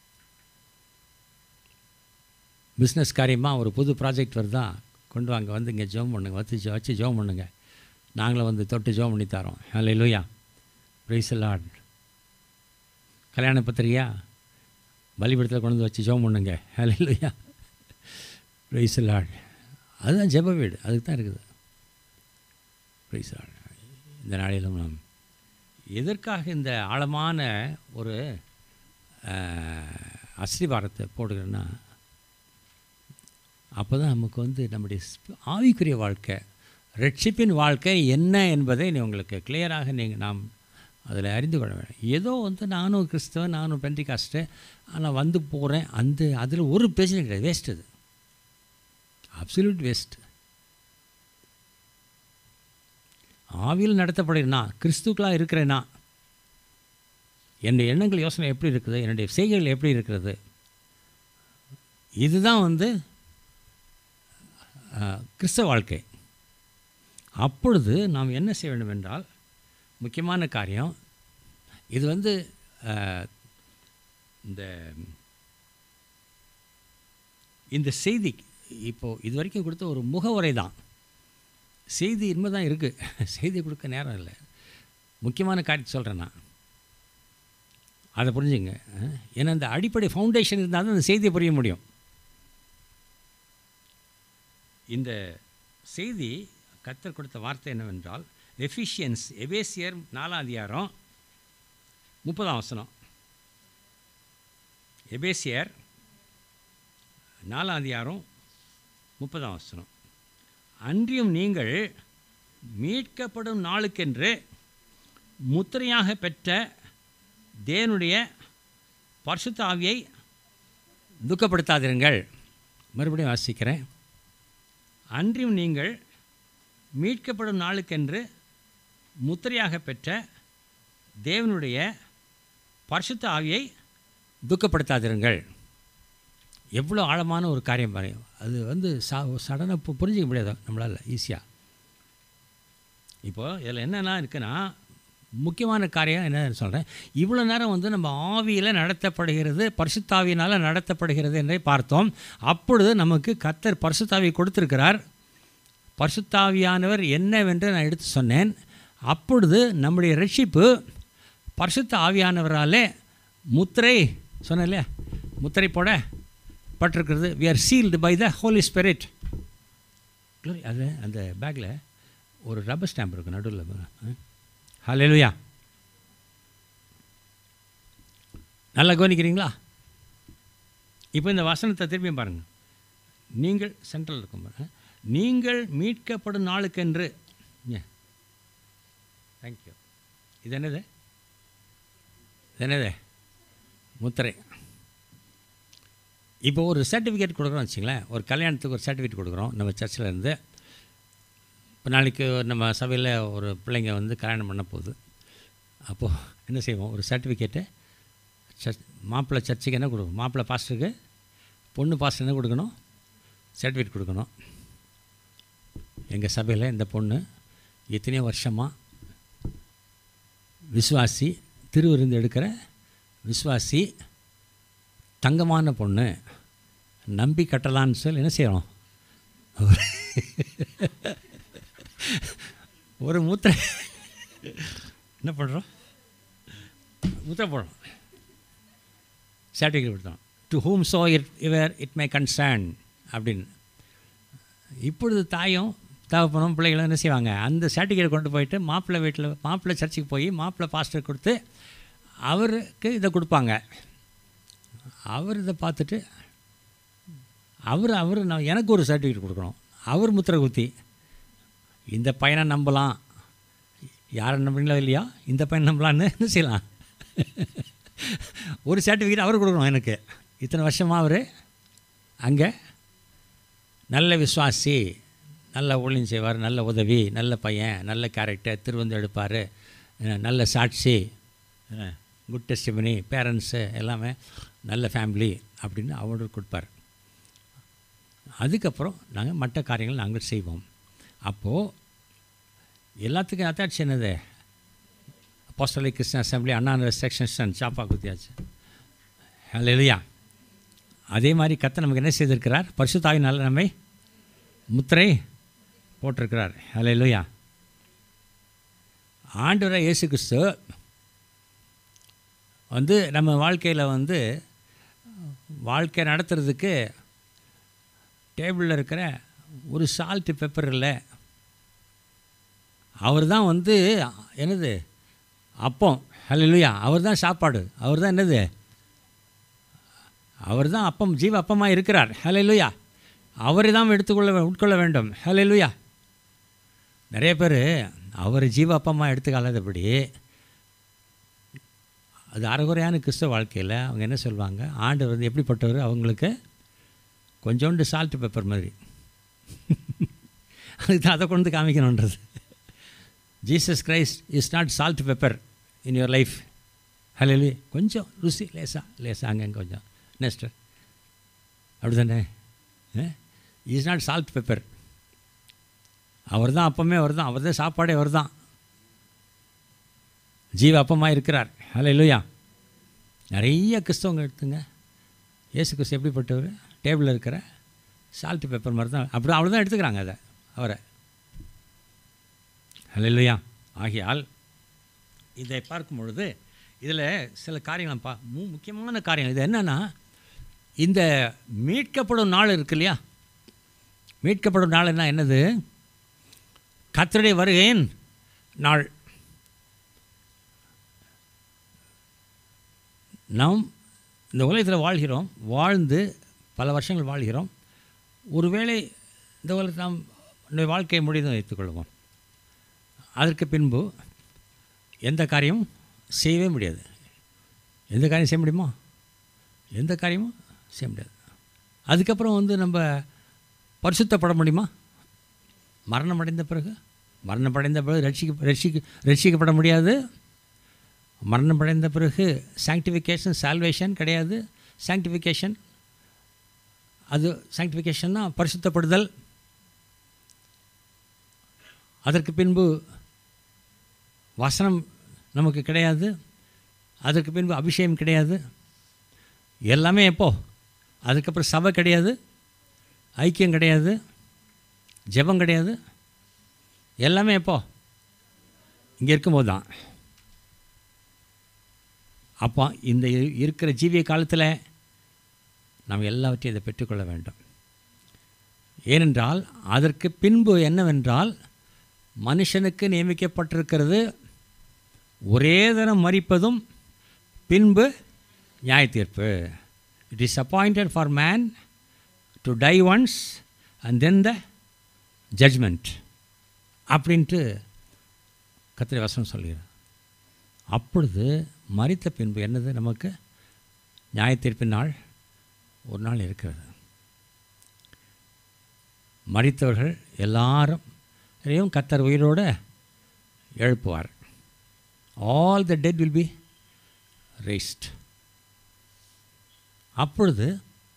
பிஸ்னஸ் காரியமாக ஒரு புது ப்ராஜெக்ட் வருதா கொண்டு வாங்க வந்து இங்கே ஜெபம் பண்ணுங்க வச்சு வச்சு ஜெபம் பண்ணுங்க நாங்களும் வந்து தொட்டு ஜெபம் பண்ணி தரோம் ஹalleluya ப்ரைஸ் லார்ட் கல்யாண பத்திரிகையா பலிபீடத்தில் கொண்டு வந்து வச்சு ஜெபம் பண்ணுங்க ஹalleluya ப்ரைஸ் லார்ட் அதுதான் ஜெப வீடு அதுக்கு தான் இருக்குது ப்ரைஸ் லார்ட் இந்த நாளிலும் நாம் எதற்காக இந்த ஆழமான ஒரு அஹ், அஸ்திபாரத்தை போடுகிறேன்னா அப்போ தான் நமக்கு வந்து நம்முடைய ஸ்ப- ஆவிக்குரிய வாழ்க்கை ரட்சிப்பின் வாழ்க்கை என்ன என்பதை நீ உங்களுக்கு கிளியராக நீங்கள் நாம் அதில் அறிந்து கொள்ள வேண்டும் ஏதோ வந்து நானும் கிறிஸ்தவன் நானும் பெண்டிகாஸ்ட்டு ஆனால் வந்து போகிறேன் அந்த அதில் ஒரு பிரச்சனை கிடையாது வேஸ்ட் அது அப்சல்யூட் வேஸ்ட் ஆவியில் நடத்தப்படுகிறேனா கிறிஸ்துக்களாக இருக்கிறேனா என்னுடைய எண்ணங்கள் யோசனை எப்படி இருக்குது என்னுடைய செய்கைகள் எப்படி இருக்கிறது இதுதான் வந்து அஹ், கிறிஸ்தவ வாழ்க்கை அப்பொழுது நாம் என்ன செய்ய வேண்டும் என்றால் முக்கியமான காரியம் இது வந்து அஹ், இந்த இந்த செய்தி இப்போது இது வரைக்கும் கொடுத்த ஒரு முகவுரை தான் செய்தி இனிமே தான் இருக்குது செய்தி கொடுக்க நேரம் இல்லை முக்கியமான காரியத்தை சொல்கிறேன் நான் அதை புரிஞ்சுங்க அஹ், ஏன்னா இந்த அடிப்படை ஃபவுண்டேஷன் இருந்தால் தான் அந்த செய்தியை புரிய முடியும் இந்த செய்தி கத்தர் கொடுத்த வார்த்தை என்னவென்றால் எஃபிஷியன்ஸ் எபேசியர் நாலாம் அதிகாரம் முப்பதாம் வசனம் எபேசியர் நாலாம் அதிகாரம் முப்பதாம் வசனம் அன்றியும் நீங்கள் மீட்கப்படும் நாளுக்கென்று முத்திரையாக பெற்ற தேவனுடைய பரிசுத்த ஆவியை துக்கப்படுத்தாதிருங்கள் மறுபடியும் வாசிக்கிறேன் அன்றியும் நீங்கள் மீட்கப்படும் நாளுக்கென்று முத்திரையாக பெற்ற தேவனுடைய பரிசுத்த ஆவியை துக்கப்படுத்தாதிருங்கள் எவ்வளோ ஆழமான ஒரு காரியம் பாருங்க அது வந்து சா சடனாக பு- புரிஞ்சிக்க முடியாது நம்மளால் ஈஸியாக இப்போது இதில் என்னென்னா இருக்குன்னா முக்கியமான காரியம் என்ன சொல்கிறேன் இவ்வளோ நேரம் வந்து நம்ம ஆவியில் நடத்தப்படுகிறது பரிசுத்தாவியினால் நடத்தப்படுகிறது என்றே பார்த்தோம் அப்பொழுது நமக்கு கத்தர் பரிசுத்தாவி கொடுத்திருக்கிறார் பரிசுத்தாவியானவர் என்னவென்று நான் எடுத்து சொன்னேன் அப்பொழுது நம்முடைய ரட்சிப்பு பரிசுத்த ஆவியானவராலே முத்திரை சொன்னேன் இல்லையா முத்திரை போட பட்டிருக்கிறது we are sealed by the Holy Spirit அது அந்த பேக்கில் ஒரு ரப்பர் ஸ்டாம்ப் இருக்குது நடுவில் ஹalleluya நல்லா கவனிக்கிறீங்களா இப்போ இந்த வசனத்தை திரும்பியும் பாருங்கள் நீங்கள் சென்ட்ரல் இருக்கும் பாருங்க நீங்கள் மீட்கப்படும் நாளுக்கென்று தேங்க்யூ இது என்னது இது என்னது முத்திரை இப்போ ஒரு சர்டிஃபிகேட் கொடுக்குறோம் வச்சுங்களேன் ஒரு கல்யாணத்துக்கு ஒரு சர்டிஃபிகேட் கொடுக்குறோம் நம்ம சர்ச்சில் இருந்து இப்போ நாளைக்கு நம்ம சபையில் ஒரு பிள்ளைங்க வந்து கல்யாணம் பண்ண போகுது அப்போது என்ன செய்வோம் ஒரு சர்டிஃபிகேட்டு சர்ச் மாப்பிள்ளை சர்ச்சுக்கு என்ன கொடுக்கணும் மாப்பிள்ளை பாஸ்டருக்கு பொண்ணு பாஸ்டர் என்ன கொடுக்கணும் சர்டிஃபிகேட் கொடுக்கணும் எங்கள் சபையில் இந்த பொண்ணு எத்தனையோ வருஷமாக விசுவாசி திருவிருந்து எடுக்கிற விசுவாசி தங்கமான பொண்ணு நம்பி கட்டலான்னு சொல்லி என்ன செய்யணும் ஒரு முத்திரை என்ன பண்ணுறோம் முத்திரை போடுறோம் சர்டிஃபிகேட் கொடுத்தோம் to whom so it ever it may concern அப்படின்னு இப்பொழுது தாயும் தகப்பனும் பிள்ளைகளும் என்ன செய்வாங்க அந்த சர்டிஃபிகேட் கொண்டு போயிட்டு மாப்பிள்ளை வீட்டில் மாப்பிள்ளை சர்ச்சுக்கு போய் மாப்பிள்ளை பாஸ்டர் கொடுத்து அவருக்கு இதை கொடுப்பாங்க அவர் இதை பார்த்துட்டு அவர் அவர் நான் எனக்கு ஒரு சர்டிஃபிகேட் கொடுக்கணும் அவர் முத்திரை குத்தி இந்த பையனை நம்பலாம் யாரை நம்புறீங்களோ இல்லையா இந்த பையனை நம்பலான்னு என்ன செய்யலாம் ஒரு சர்டிஃபிகேட் அவர் கொடுக்கணும் எனக்கு இத்தனை வருஷமாக அவர் அங்கே நல்ல விசுவாசி நல்ல ஊழியம் செய்வார் நல்ல உதவி நல்ல பையன் நல்ல கேரக்டர் திருவந்து எடுப்பார் நல்ல சாட்சி குட் டெஸ்டிமனி பேரண்ட்ஸு எல்லாமே நல்ல ஃபேமிலி அப்படின்னு அவருக்கு கொடுப்பார் அதுக்கப்புறம் நாங்கள் மற்ற காரியங்கள் நாங்கள் செய்வோம் அப்போது எல்லாத்துக்கும் அத்தாட்சி என்னது அப்போஸ்டலிக் கிருஷ்ண அசம்பிளி அண்ணா செக்ஷன் சாப்பா குத்தியாச்சு ஹலோ இல்லையா அதே மாதிரி கத்த நமக்கு என்ன செய்திருக்கிறார் பரிசுத்தாவினால நம்மை முத்திரை போட்டிருக்கிறார் ஹலோ இல்லையா ஆண்டவராக இயேசு கிறிஸ்து வந்து நம்ம வாழ்க்கையில் வந்து வாழ்க்கை நடத்துறதுக்கு டேபிளில் இருக்கிற ஒரு சால்ட்டு பெப்பர் இல்லை அவர் தான் வந்து என்னது அப்பம் ஹலோ அவர் தான் சாப்பாடு அவர் தான் என்னது அவர் தான் அப்பம் ஜீவ அப்பமாக இருக்கிறார் ஹalleluya அவரை தான் எடுத்துக்கொள்ள உட்கொள்ள வேண்டும் ஹalleluya நிறைய பேர் அவர் ஜீவ அப்பமாக எடுத்துக்காதபடி அது அறகுறையான கிறிஸ்தவ வாழ்க்கையில் அவங்க என்ன சொல்லுவாங்க ஆண்டவர் வந்து எப்படிப்பட்டவர் அவங்களுக்கு கொஞ்சோண்டு சால்ட் பேப்பர் மாதிரி அதுக்கு தான் அதை கொண்டு காமிக்கணுன்றது Jesus Christ is not salt pepper in your life hello கொஞ்சம் ருசி லேசா லேசா அங்கே கொஞ்சம் நெஸ்டர் அப்படி தானே இஸ் நாட் சால்ட் பெப்பர் அவர் தான் அப்பமே அவர் தான் அவர் தான் சாப்பாடே அவர் தான் ஜீவ அப்பமாக இருக்கிறார் ஹலோ இல்லையா நிறைய கிறிஸ்தவங்க எடுத்துங்க இயேசு கிறிஸ்து எப்படிப்பட்டவர் டேபிளில் இருக்கிற சால்ட் பேப்பர் மாதிரி தான் அப்படி அவ்வளோ தான் எடுத்துக்கிறாங்க அதை அவரை ஹலோ இல்லையா ஆகையால் இதை பார்க்கும் பொழுது இதில் சில காரியங்கள் பா மு முக்கியமான காரியம் இது என்னென்னா இந்த மீட்கப்படும் நாள் இருக்கு இல்லையா மீட்கப்படும் நாள் என்ன என்னது கத்தருடைய வருகையின் நாள் நாம் இந்த உலகத்தில் வாழ்கிறோம் வாழ்ந்து பல வருஷங்கள் வாழ்கிறோம் ஒருவேளை இந்த உலகத்தில் நாம் நம்முடைய வாழ்க்கையை முடிந்து வைத்துக்கொள்வோம் அதற்கு பின்பு எந்த காரியமும் செய்யவே முடியாது எந்த காரியம் செய்ய முடியுமா எந்த காரியமும் செய்ய முடியாது அதுக்கப்புறம் வந்து நம்ம பரிசுத்தப்பட முடியுமா மரணம் அடைந்த பிறகு மரணம் அடைந்த பிறகு ரட்சிக்க ரட்சிக்க ரட்சிக்கப்பட முடியாது மரணம் அடைந்த பிறகு சாங்டிஃபிகேஷன் சால்வேஷன் கிடையாது சாங்டிஃபிகேஷன் அது சாங்டிஃபிகேஷன்னா பரிசுத்தப்படுதல் அதற்கு பின்பு வசனம் நமக்கு கிடையாது அதற்கு பின்பு அபிஷேகம் கிடையாது எல்லாமே எப்போ அதுக்கப்புறம் சபை கிடையாது ஐக்கியம் கிடையாது ஜெபம் கிடையாது எல்லாமே எப்போ இங்கே இருக்கும்போது தான் அப்போ இந்த இ- இருக்கிற ஜீவிய காலத்தில் நாம் எல்லாவற்றையும் இதை பெற்றுக்கொள்ள வேண்டும் ஏனென்றால் அதற்கு பின்பு என்னவென்றால் மனுஷனுக்கு நியமிக்கப்பட்டிருக்கிறது ஒரே தரம் மறிப்பதும் பின்பு நியாய தீர்ப்பு it is appointed for man to die once and then the judgment அப்படின்ட்டு கத்திரி வசனம் சொல்கிறார் அப்பொழுது மறித்த பின்பு என்னது நமக்கு நியாய தீர்ப்பின் நாள் ஒரு நாள் இருக்கிறது மறித்தவர்கள் எல்லாரும் எல்லாரையும் கத்தர் உயிரோடு எழுப்புவார் all the dead will be raised அப்பொழுது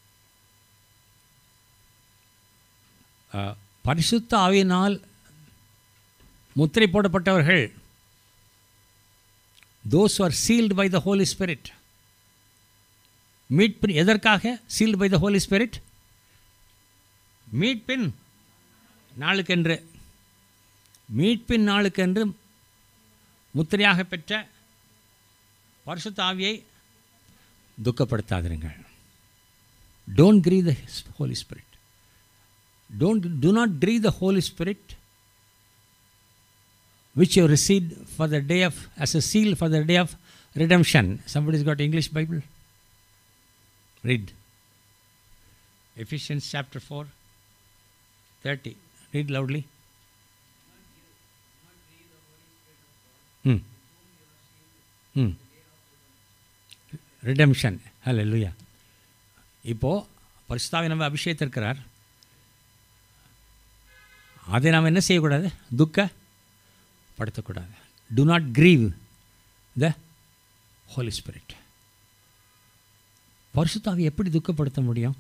அஹ், பரிசுத்த ஆவியினால் முத்திரை போடப்பட்டவர்கள் those are sealed by the Holy Spirit மீட்பின் எதற்காக sealed by the Holy Spirit மீட்பின் நாளுக்கென்று மீட்பின் நாளுக்கென்று முத்திரையாக பெற்ற பரிசுத்த ஆவியை துக்கப்படுத்தாதிருங்கள் don't grieve the Holy Spirit don't do not grieve the Holy Spirit which you received for the day of as a seal for the day of redemption somebody's got english bible read ephesians chapter 4 30 read loudly hmm. Hmm. Redemption hello லூயா இப்போது பரிசுத்தாவை நம்ம அபிஷேகத்திருக்கிறார் அதை நாம் என்ன செய்யக்கூடாது துக்கப்படுத்தக்கூடாது do not grieve the Holy Spirit பரிசுத்தாவை எப்படி துக்கப்படுத்த முடியும்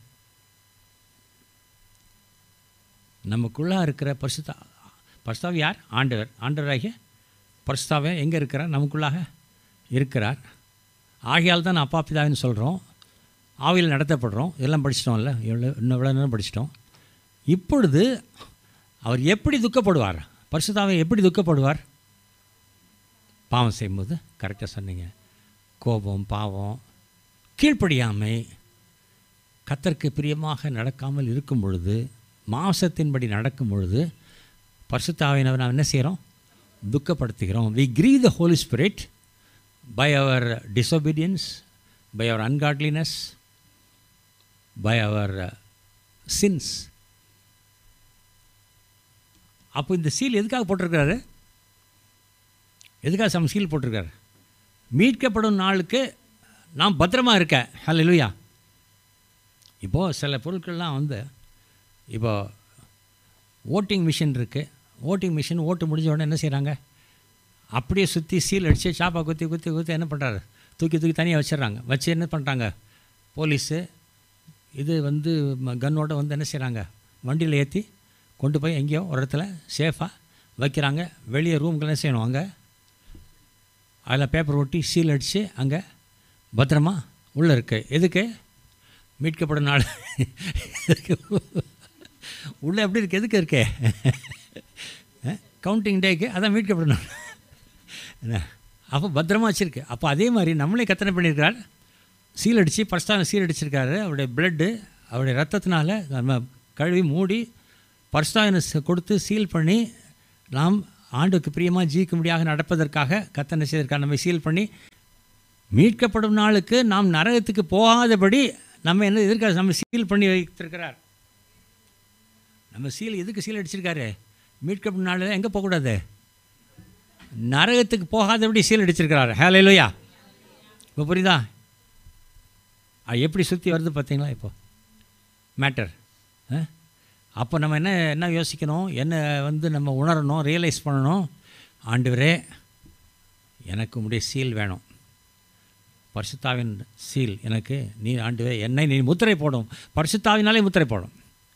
நமக்குள்ளே இருக்கிற பரிசுத்தா பரிசுத்தாவி யார் ஆண்டவர் ஆண்டவராகிய பரிசுத்தாவே எங்கே இருக்கிறார் நமக்குள்ளாக இருக்கிறார் ஆகையால் தான் நான் அப்பா பிதாவின்னு சொல்கிறோம் ஆவியில் நடத்தப்படுறோம் இதெல்லாம் படிச்சிட்டோம்ல எவ்வளோ இன்னும் எவ்வளோ நேரம் படிச்சிட்டோம் இப்பொழுது அவர் எப்படி துக்கப்படுவார் பரிசுத்தாவை எப்படி துக்கப்படுவார் பாவம் செய்யும்போது கரெக்டாக சொன்னீங்க கோபம் பாவம் கீழ்ப்படியாமை கத்தருக்கு பிரியமாக நடக்காமல் இருக்கும் பொழுது மாம்சத்தின்படி நடக்கும் பொழுது பரிசுத்தாவினவர் நாம் என்ன செய்கிறோம் துக்கப்படுத்துகிறோம் we grieve the Holy Spirit by our disobedience by our ungodliness by our sins அப்போ இந்த சீல் எதுக்காக போட்டிருக்கிறாரு எதுக்காக சம் சீல் போட்டிருக்காரு மீட்கப்படும் நாளுக்கு நாம் பத்திரமா இருக்க ஹalleluya இப்போது சில பொருட்கள்லாம் வந்து இப்போ ஓட்டிங் மிஷின் இருக்குது ஓட்டிங் மிஷின் ஓட்டு முடிஞ்ச உடனே என்ன செய்கிறாங்க அப்படியே சுற்றி சீல் அடித்து சாப்பா குத்தி குத்தி குத்தி என்ன பண்ணுறாரு தூக்கி தூக்கி தனியாக வச்சிடுறாங்க வச்சு என்ன பண்ணுறாங்க போலீஸு இது வந்து கன்னோட வந்து என்ன செய்கிறாங்க வண்டியில் ஏற்றி கொண்டு போய் எங்கேயோ ஒரு இடத்துல சேஃபாக வைக்கிறாங்க வெளியே ரூம்க்கு என்ன செய்யணும் அங்கே அதில் பேப்பர் ஒட்டி சீல் அடித்து அங்கே பத்திரமா உள்ளே இருக்குது எதுக்கு மீட்கப்படும் நாள் உள்ளே எப்படி இருக்குது எதுக்கு இருக்கே கவுண்டிங் டேக்கு அதான் மீட்கப்படும் நாள் என்ன அப்போ பத்திரமா வச்சுருக்கு அப்போ அதே மாதிரி நம்மளே கத்தனை பண்ணியிருக்கார் சீல் அடித்து பர்ஸ்டான சீல் அடிச்சிருக்காரு அவருடைய பிளட்டு அவருடைய ரத்தத்தினால நம்ம கழுவி மூடி பர்ஸ்டாயினஸ் கொடுத்து சீல் பண்ணி நாம் ஆண்டுக்கு பிரியமாக ஜீக்கும்படியாக நடப்பதற்காக கத்தனை செய்திருக்கார் நம்மை சீல் பண்ணி மீட்கப்படும் நாளுக்கு நாம் நரகத்துக்கு போகாதபடி நம்ம என்ன எதிர்க்க நம்ம சீல் பண்ணி வைத்திருக்கிறார் நம்ம சீல் எதுக்கு சீல் அடிச்சிருக்காரு மீட்கப்படும் நாளில் எங்கே போகக்கூடாது நரகத்துக்கு போகாதபடி சீல் அடிச்சிருக்கிறார் ஹேலையிலோயா இப்போ புரியுதா அது எப்படி சுற்றி வருது பார்த்தீங்களா இப்போ மேட்டர் அப்போ நம்ம என்ன என்ன யோசிக்கணும் என்ன வந்து நம்ம உணரணும் ரியலைஸ் பண்ணணும் ஆண்டவரே எனக்கு உடைய சீல் வேணும் பரிசுத்தாவின் சீல் எனக்கு நீ ஆண்டவே என்னை நீ முத்திரை போடும் பரிசுத்தாவினாலே முத்திரை போடும்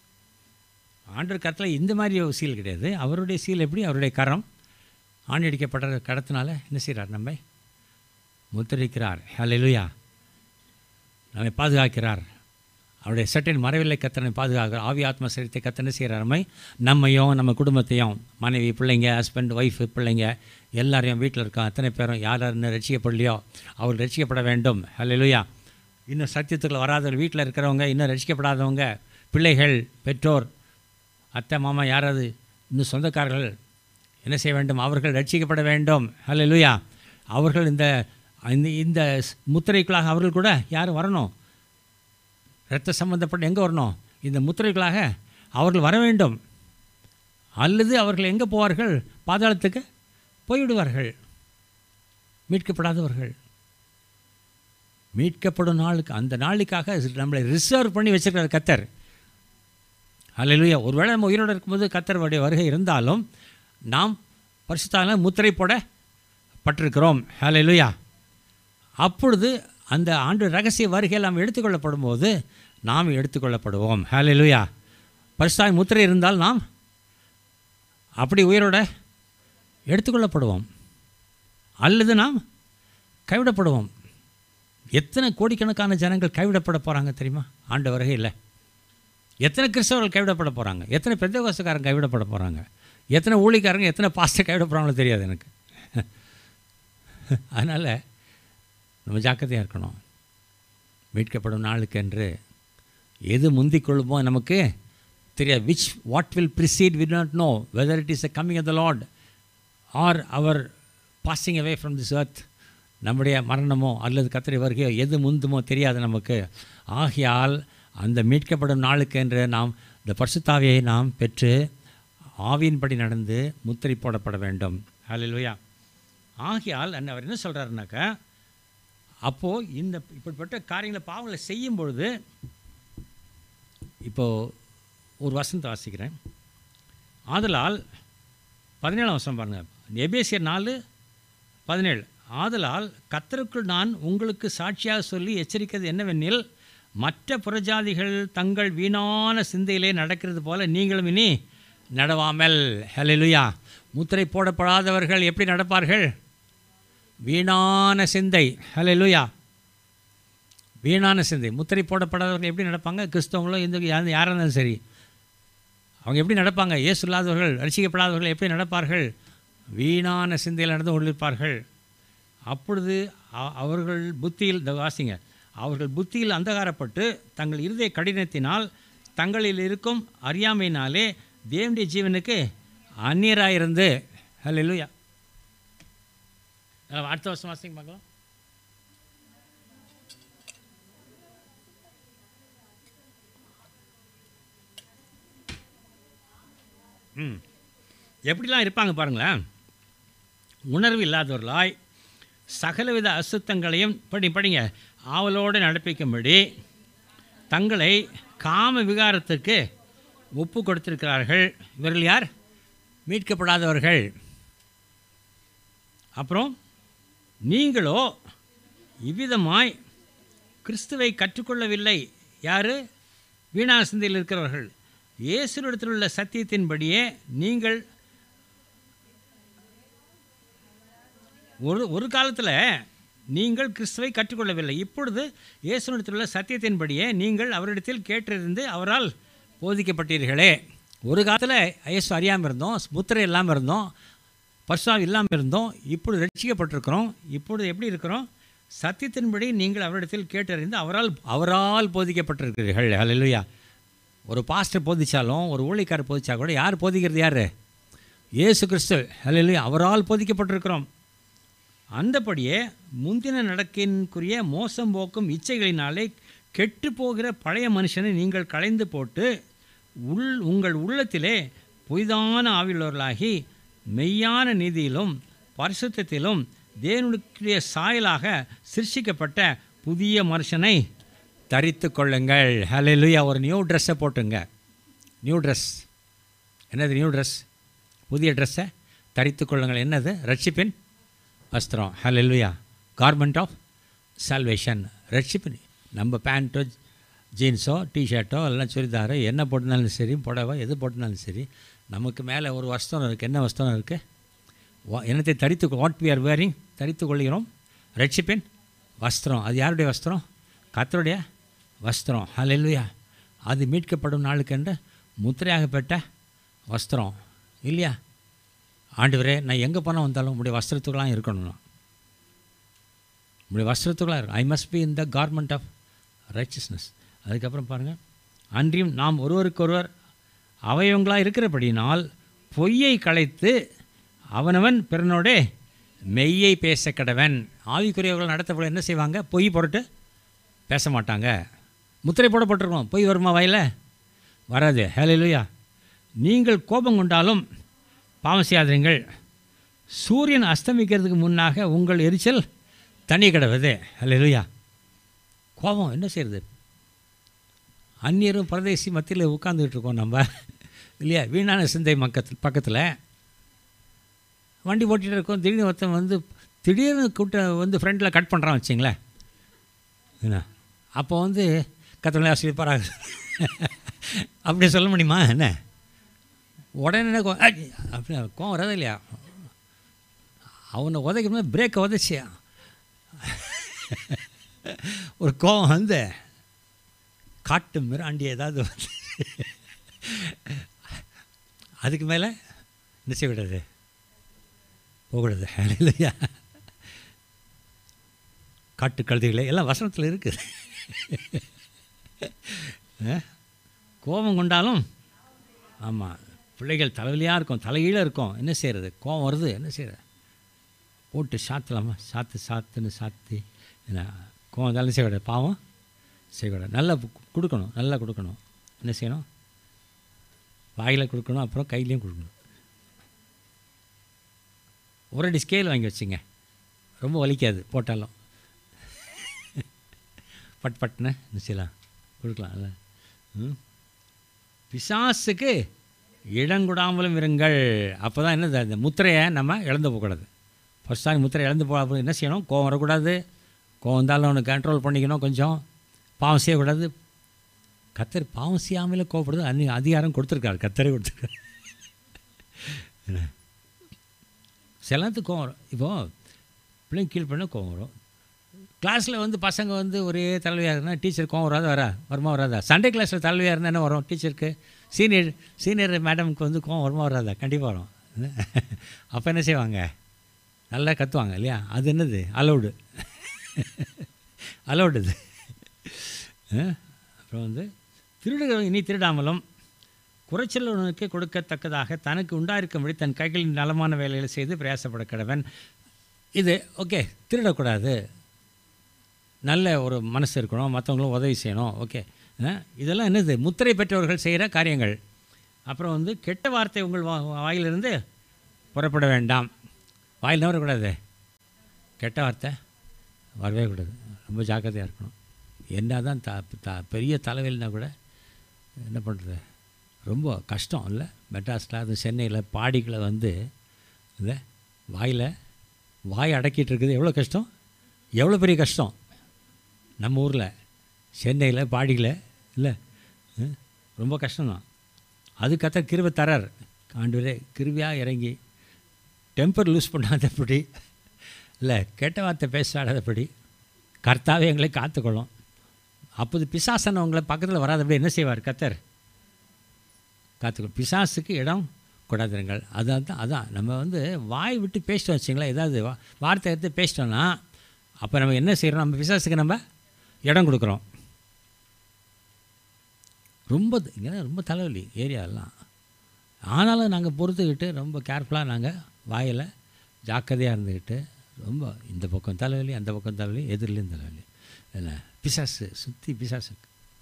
ஆண்டவர் கரத்தில் இந்த மாதிரி ஒரு சீல் கிடையாது அவருடைய சீல் எப்படி அவருடைய கரம் ஆண்டடிக்கப்பட்ட கடத்தினால என்ன செய்கிறார் நம்மை முத்திரிக்கிறார் ஹalleluya நம்மை பாதுகாக்கிறார் அவருடைய சட்டின் மறைவில்லை கத்தனை பாதுகாக்கிறார் ஆவி ஆத்ம சரீரத்தை கத்தனை செய்கிறார் நம்மை நம்மையும் நம்ம குடும்பத்தையும் மனைவி பிள்ளைங்க ஹஸ்பண்ட் ஒய்ஃபு பிள்ளைங்க எல்லாரையும் வீட்டில் இருக்கோம் அத்தனை பேரும் யார் யார் இன்னும் ரட்சிக்கப்படலையோ அவர் ரட்சிக்கப்பட வேண்டும் ஹalleluya இன்னும் சத்தியத்துக்குள்ள வராதவர் வீட்டில் இருக்கிறவங்க இன்னும் ரட்சிக்கப்படாதவங்க பிள்ளைகள் பெற்றோர் அத்தை மாமா யாராவது இன்னும் சொந்தக்காரர்கள் என்ன செய்ய வேண்டும் அவர்கள் ரட்சிக்கப்பட வேண்டும் ஹalleluya அவர்கள் இந்த இந்த இந்த முத்திரைக்குள்ளாக அவர்கள் கூட யார் வரணும் இரத்த சம்பந்தப்பட்ட எங்கே வரணும் இந்த முத்திரைகளாக அவர்கள் வர வேண்டும் அல்லது அவர்கள் எங்கே போவார்கள் பாதாளத்துக்கு போய்விடுவார்கள் மீட்கப்படாதவர்கள் மீட்கப்படும் நாளுக்கு அந்த நாளுக்காக நம்மளை ரிசர்வ் பண்ணி வச்சிருக்கிறார் கத்தர் அல்லையா ஒருவேளை நம்ம உயிரோடு இருக்கும்போது கத்தருடைய வருகை இருந்தாலும் நாம் பரிசுத்தால முத்திரை போட பட்டிருக்கிறோம் ஹalleluya அப்பொழுது அந்த ஆண்டு ரகசிய வருகையில் நாம் எடுத்துக்கொள்ளப்படும் போது நாம் எடுத்துக்கொள்ளப்படுவோம் ஹalleluya பரிசுத்தாய் முத்திரை இருந்தால் நாம் அப்படி உயிரோட எடுத்துக்கொள்ளப்படுவோம் அல்லது நாம் கைவிடப்படுவோம் எத்தனை கோடிக்கணக்கான ஜனங்கள் கைவிடப்பட போகிறாங்க தெரியுமா ஆண்டு வருகையில் எத்தனை கிறிஸ்தவர்கள் கைவிடப்பட போகிறாங்க எத்தனை பெந்தகோசக்காரங்க கைவிடப்பட போகிறாங்க எத்தனை ஊழிக்காரங்க எத்தனை பாஸ்டர் கைவிட போகிறாங்களோ தெரியாது எனக்கு அதனால் நம்ம ஜாக்கிரதையாக இருக்கணும் மீட்கப்படும் நாளுக்கென்று எது முந்திக் கொள்ளுமோ நமக்கு தெரியாது which what will precede we not know whether it is a coming of the Lord or our passing away from this earth நம்முடைய மரணமோ அல்லது கத்திரை வருகையோ எது முந்துமோ தெரியாது நமக்கு ஆகையால் அந்த மீட்கப்படும் நாளுக்கென்று நாம் இந்த பரிசுத்தாவியை நாம் பெற்று ஆவியின்படி நடந்து முத்திரை போடப்பட வேண்டும் ஹalleluya ஆகையால் அண்ணன் அவர் என்ன சொல்கிறாருனாக்கா அப்போது இந்த இப்படிப்பட்ட காரியங்களை பாவங்களை செய்யும் பொழுது இப்போது ஒரு வசனத்தை வாசிக்கிறேன் ஆதலால் பதினேழாம் வசனம் பாருங்கள் எபேசியர் நாலு பதினேழு ஆதலால் கத்தருக்குள் நான் உங்களுக்கு சாட்சியாக சொல்லி எச்சரிக்கிறது என்னவெனில் மற்ற புறஜாதிகள் தங்கள் வீணான சிந்தையிலே நடக்கிறது போல நீங்களும் இனி நடவாமல் ஹalleluya முத்திரை போடப்படாதவர்கள் எப்படி நடப்பார்கள் வீணான சிந்தை ஹalleluya வீணான சிந்தை முத்திரை போடப்படாதவர்கள் எப்படி நடப்பாங்க கிறிஸ்தவங்களோ இந்த யார் யாராக இருந்தாலும் சரி அவங்க எப்படி நடப்பாங்க இயேசு இல்லாதவர்கள் ரசிக்கப்படாதவர்கள் எப்படி நடப்பார்கள் வீணான சிந்தையில் நடந்து கொண்டிருப்பார்கள் அப்பொழுது அ- அவர்கள் புத்தியில் இந்த வாசிங்க அவர்கள் புத்தியில் அந்தகாரப்பட்டு தங்கள் இருதய கடினத்தினால் தங்களில் இருக்கும் அறியாமையினாலே தேவனுடைய ஜீவனுக்கு அந்நியராயிருந்து ஹalleluya அஹ் அடுத்த வருஷம் வாசிங்க பார்க்கலாம் ம் எப்படிலாம் இருப்பாங்க பாருங்களேன் உணர்வு இல்லாதவர்களாய் சகலவித அசுத்தங்களையும் படி படிங்க ஆவலோடு நடப்பிக்கும்படி தங்களை காம விகாரத்துக்கு ஒப்பு கொடுத்திருக்கிறார்கள் இவர்கள் யார் மீட்கப்படாதவர்கள் அப்புறம் நீங்களோ இவ்விதமாய் கிறிஸ்துவை கற்றுக்கொள்ளவில்லை யார் வீணாசந்தியில் இருக்கிறவர்கள் இயேசுனிடத்தில் உள்ள சத்தியத்தின்படியே நீங்கள் ஒரு ஒரு காலத்தில் நீங்கள் கிறிஸ்துவை கற்றுக்கொள்ளவில்லை இப்பொழுது இயேசுனிடத்தில் உள்ள சத்தியத்தின்படியே நீங்கள் அவரிடத்தில் கேட்டிருந்து அவரால் போதிக்கப்பட்டீர்களே ஒரு காலத்தில் இயேசு அறியாமல் இருந்தோம் முத்திரை இல்லாமல் இருந்தோம் பர்சாவ் இல்லாமல் இருந்தோம் இப்பொழுது ரட்சிக்கப்பட்டிருக்கிறோம் இப்பொழுது எப்படி இருக்கிறோம் சத்தியத்தின்படி நீங்கள் அவரிடத்தில் கேட்டறிந்து அவரால் அவரால் போதிக்கப்பட்டிருக்கிறீர்கள் ஹalleluya ஒரு பாஸ்டர் போதிச்சாலும் ஒரு ஊழியக்காரர் போதிச்சா கூட யார் போதிக்கிறது யார் இயேசு கிறிஸ்து ஹalleluya அவரால் போதிக்கப்பட்டிருக்கிறோம் அந்தபடியே முந்தின நடக்கின்குரிய மோசம் போக்கும் இச்சைகளினாலே கெட்டு போகிற பழைய மனுஷனை நீங்கள் களைந்து போட்டு உள் உங்கள் உள்ளத்திலே புதிதான ஆவியுள்ளவர்களாகி மெய்யான நீதியிலும் பரிசுத்தத்திலும் தேவனுடைய சாயலாக சிருஷிக்கப்பட்ட புதிய மனுஷனை தரித்து கொள்ளுங்கள் ஹalleluya ஒரு நியூ ட்ரெஸ்ஸை போட்டுங்க நியூ ட்ரெஸ் என்னது நியூ ட்ரெஸ் புதிய ட்ரெஸ்ஸை தரித்து கொள்ளுங்கள் என்னது ரட்சிப்பின் வஸ்திரம் ஹalleluya கார்மெண்ட் ஆஃப் சால்வேஷன் ரட்சிப்பின் நம்ம பேண்ட்டோ ஜீன்ஸோ டிஷர்ட்டோ எல்லாம் சுடிதாரோ என்ன போட்டிருந்தாலும் சரி புடவை எது போட்டிருந்தாலும் சரி நமக்கு மேலே ஒரு வஸ்திரம் இருக்குது என்ன வஸ்திரம் இருக்குது என்னத்தை தரித்து வாட் வி ஆர் வேரிங் தரித்து கொள்கிறோம் ரட்சிப்பின் வஸ்திரம் அது யாருடைய வஸ்திரம் கத்தருடைய வஸ்திரம் ஹalleluya அது மீட்கப்படும் நாளுக்கென்று முத்திரையாக பெற்ற வஸ்திரம் இல்லையா ஆண்டவரே நான் எங்கே போனால் வந்தாலும் உங்களுடைய வஸ்திரத்துக்கெல்லாம் இருக்கணும் நான் உங்களுடைய வஸ்திரத்துக்கெல்லாம் இருக்கும் I must be in the garment of righteousness அதுக்கப்புறம் பாருங்கள் அன்றியும் நாம் ஒருவருக்கொருவர் அவயவங்களாக இருக்கிறபடினால் பொய்யை களைத்து அவனவன் பிறனோடே மெய்யை பேச கடவன் ஆவிக்குரியவர்கள் நடத்தப்பட என்ன செய்வாங்க பொய் பொருட்டு பேச மாட்டாங்க முத்திரை போடப்பட்டிருக்கோம் பொய் வருமா வாயில வராது ஹalleluya நீங்கள் கோபம் கொண்டாலும் பாவம் செய்யாதீர்கள் சூரியன் அஸ்தமிக்கிறதுக்கு முன்னாக உங்கள் எரிச்சல் தண்ணி கிடவுது ஹalleluya கோபம் என்ன செய்யுது அந்நியரும் பரதேசி மத்தியில் உட்காந்துக்கிட்டு இருக்கோம் நம்ம இல்லையா வீணான சிந்தை மக்கத்து பக்கத்தில் வண்டி ஓட்டிகிட்டு இருக்கோம் திடீர்னு ஒருத்தன் வந்து திடீர்னு கூட்ட வந்து ஃப்ரண்ட்டில் கட் பண்ணுறான் வச்சிங்களேன் என்ன அப்போ வந்து கத்தனை ஆசிரியப்பாராக அப்படி சொல்ல முடியுமா என்ன உடனே கோ ஐ! அப்படி கோவம் வராது இல்லையா அவனை உதைக்கணும் பிரேக்கை உதச்சி ஒரு கோவம் வந்து காட்டு மிராண்டி ஏதாவது வந்து அதுக்கு மேலே என்ன செய்யக்கூடாது போகக்கூடாது இல்லையா காட்டு கழுதைகளே எல்லாம் வசனத்தில் இருக்குது ஆ? கோபம் கொண்டாலும் ஆமாம் பிள்ளைகள் தலைவலியாக இருக்கும் தலைகீழ இருக்கும் என்ன செய்கிறது கோபம் வருது என்ன செய்கிறது போட்டு சாத்தலாமா சாத்து சாத்துன்னு சாத்தி என்ன கோவம் இருந்தாலும் செய்யக்கூடாது பாவம் செய்யக்கூடாது நல்லா கு- கொடுக்கணும் நல்லா கொடுக்கணும் என்ன செய்யணும் வாயில் கொடுக்கணும் அப்புறம் கையிலையும் கொடுக்கணும் ஒரு அடி ஸ்கேல் வாங்கி வச்சுங்க ரொம்ப வலிக்காது போட்டாலும் பட் பட்னு என்ன செய்யலாம் கொடுக்கலாம்ல ம் பிசாசுக்கு இடங்கொடாமலும் இருங்கள் அப்போ தான் என்னது அந்த முத்திரையை நம்ம இழந்து போகக்கூடாது ஃபஸ்ட் டைம் முத்திரை இழந்து போக என்ன செய்யணும் கோவம் வரக்கூடாது கோவம் வந்தாலும் அவனை கண்ட்ரோல் பண்ணிக்கணும் கொஞ்சம் பாவம் செய்யக்கூடாது கத்தர் பாவம் செய்யாமலே கோவப்படுது அன்னி அதிகாரம் கொடுத்துருக்காரு கத்தரே கொடுத்துருக்காரு என்ன? சில நேரத்துக்கு கோவம் வரும் இப்போது பிள்ளைங்க கீழ் பண்ண கோவம் வரும் கிளாஸில் வந்து பசங்க வந்து ஒரே தலைவியாக இருந்தால் டீச்சர் கோவம் வராது வரா வருமா வராதா சண்டே கிளாஸில் தலைவியாக இருந்தால் என்ன வரும் டீச்சருக்கு சீனியர் சீனியர் மேடமுக்கு வந்து கோவம் வருமா வராதா கண்டிப்பாக வரும் அப்போ என்ன செய்வாங்க நல்லா கத்துவாங்க இல்லையா அது என்னது அலௌடு அலௌடு இது அஹ், அப்புறம் வந்து திருடுகிறவன் இனி திருடாமலும் குறைச்சலவனுக்கு கொடுக்கத்தக்கதாக தனக்கு உண்டாயிருக்கும்படி தன் கைகளின் நலமான வேலைகளை செய்து பிரயாசப்பட கடவன் இது ஓகே திருடக்கூடாது நல்ல ஒரு மனசு இருக்கணும் மற்றவங்களும் உதவி செய்யணும் ஓகே அஹ், இதெல்லாம் என்னது முத்திரை பெற்றவர்கள் செய்கிற காரியங்கள் அப்புறம் வந்து கெட்ட வார்த்தை உங்கள் வா வாயிலிருந்து புறப்பட வேண்டாம் வாயில் வரக்கூடாது கெட்ட வார்த்தை வரவே கூடாது ரொம்ப ஜாக்கிரதையாக இருக்கணும் என்ன தான் த த பெரிய தலைவலினா கூட என்ன பண்ணுறது ரொம்ப கஷ்டம் இல்லை மெட்ராஸில் அது சென்னையில் பாடிகளை வந்து இல்லை வாயில் வாய் அடக்கிட்டு இருக்குது எவ்வளோ கஷ்டம் எவ்வளோ பெரிய கஷ்டம் நம்ம ஊரில் சென்னையில் பாடியில் இல்லை ம், ரொம்ப கஷ்டம்தான் அது கத்த கிருபை தரார் ஆண்டவரே கிருவியாக இறங்கி டெம்பர் லூஸ் பண்ணாதபடி இல்லை கெட்ட வார்த்தை பேசாதபடி கர்த்தாவே எங்களை காத்துக்கொள்ளும் அப்போது பிசாசன் அவங்கள பக்கத்தில் வராதபடி என்ன செய்வார் கத்தர் காத்துக்கொள்ளும் பிசாசுக்கு இடம் கொடாதிருங்கள் அதான் தான் அதான் நம்ம வந்து வாய் விட்டு பேசிட்டோம் வச்சிங்களா ஏதாவது வா- வார்த்தை எடுத்து பேசிட்டோன்னா அப்போ நம்ம என்ன செய்கிறோம் நம்ம பிசாசுக்கு நம்ம இடம் கொடுக்குறோம் ரொம்ப இங்கே ரொம்ப தலைவலி ஏரியாலாம் ஆனாலும் நாங்கள் பொறுத்துக்கிட்டு ரொம்ப கேர்ஃபுல்லாக நாங்கள் வாயில் ஜாக்கிரதையாக இருந்துக்கிட்டு ரொம்ப இந்த பக்கம் தலைவலி அந்த பக்கம் தலைவலி எதிரிலையும் தலைவலி என்ன பிசாசு சுற்றி பிசாசு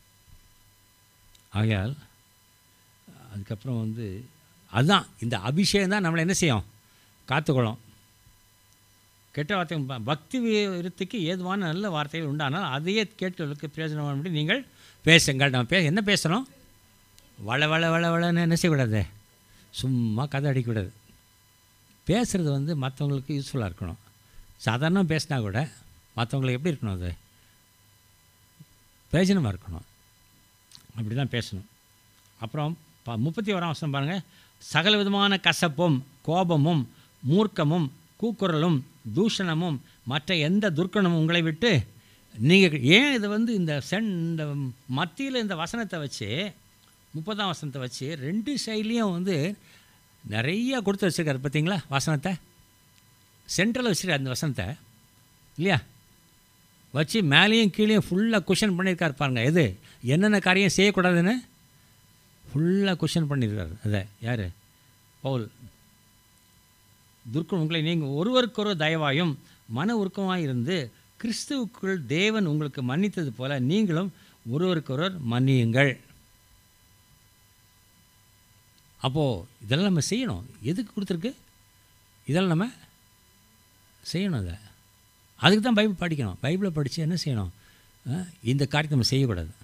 ஆகையால் அதுக்கப்புறம் வந்து அதுதான் இந்த அபிஷேகம் தான் நம்மளை என்ன செய்யும் காத்துக்கொள்ளும் கெட்ட வார்த்தை ப- பக்தி விருத்திக்கு ஏதுவான நல்ல வார்த்தைகள் உண்டானால் அதையே கேட்கிறவர்களுக்கு பிரயோஜனமானபடி நீங்கள் பேசுங்கள் நம்ம பே என்ன பேசணும் வள வள வள வளன்னு என்ன செய்யக்கூடாது சும்மா கதை அடிக்கக்கூடாது பேசுகிறது வந்து மற்றவங்களுக்கு யூஸ்ஃபுல்லாக இருக்கணும் சாதாரண பேசினா கூட மற்றவங்களுக்கு எப்படி இருக்கணும் அது பிரயோஜனமாக இருக்கணும் அப்படி தான் பேசணும் அப்புறம் ப முப்பத்தி ஓராம் வருஷம் பாருங்கள் சகல விதமான கசப்பும் கோபமும் மூர்க்கமும் கூக்குரலும் தூஷணமும் மற்ற எந்த துர்க்கணமும் உங்களை விட்டு நீங்கள் ஏன் இதை வந்து இந்த சென் இந்த மத்தியில் இந்த வசனத்தை வச்சு முப்பதாம் வசனத்தை வச்சு ரெண்டு சைட்லேயும் வந்து நிறைய கொடுத்து வச்சுருக்காரு பார்த்தீங்களா வசனத்தை சென்ட்ரலில் வச்சுருக்காரு அந்த வசனத்தை இல்லையா வச்சு மேலேயும் கீழேயும் ஃபுல்லாக குஷன் பண்ணியிருக்காரு பாருங்க எது என்னென்ன காரியம் செய்யக்கூடாதுன்னு ஃபுல்லாக குஷன் பண்ணியிருக்காரு அதை யார் பவுல் துர்க்கம் உங்களை நீங்கள் ஒருவருக்கொரு தயவாயும் மன உருக்கமாக இருந்து கிறிஸ்துவுக்குள் தேவன் உங்களுக்கு மன்னித்தது போல நீங்களும் ஒருவருக்கொருவர் மன்னியுங்கள் அப்போது இதெல்லாம் நம்ம செய்யணும் எதுக்கு கொடுத்துருக்கு இதெல்லாம் நம்ம செய்யணும் அதை அதுக்கு தான் பைபிள் படிக்கணும் பைபிளை படித்து என்ன செய்யணும் அஹ், இந்த காரியத்தை நம்ம செய்யக்கூடாது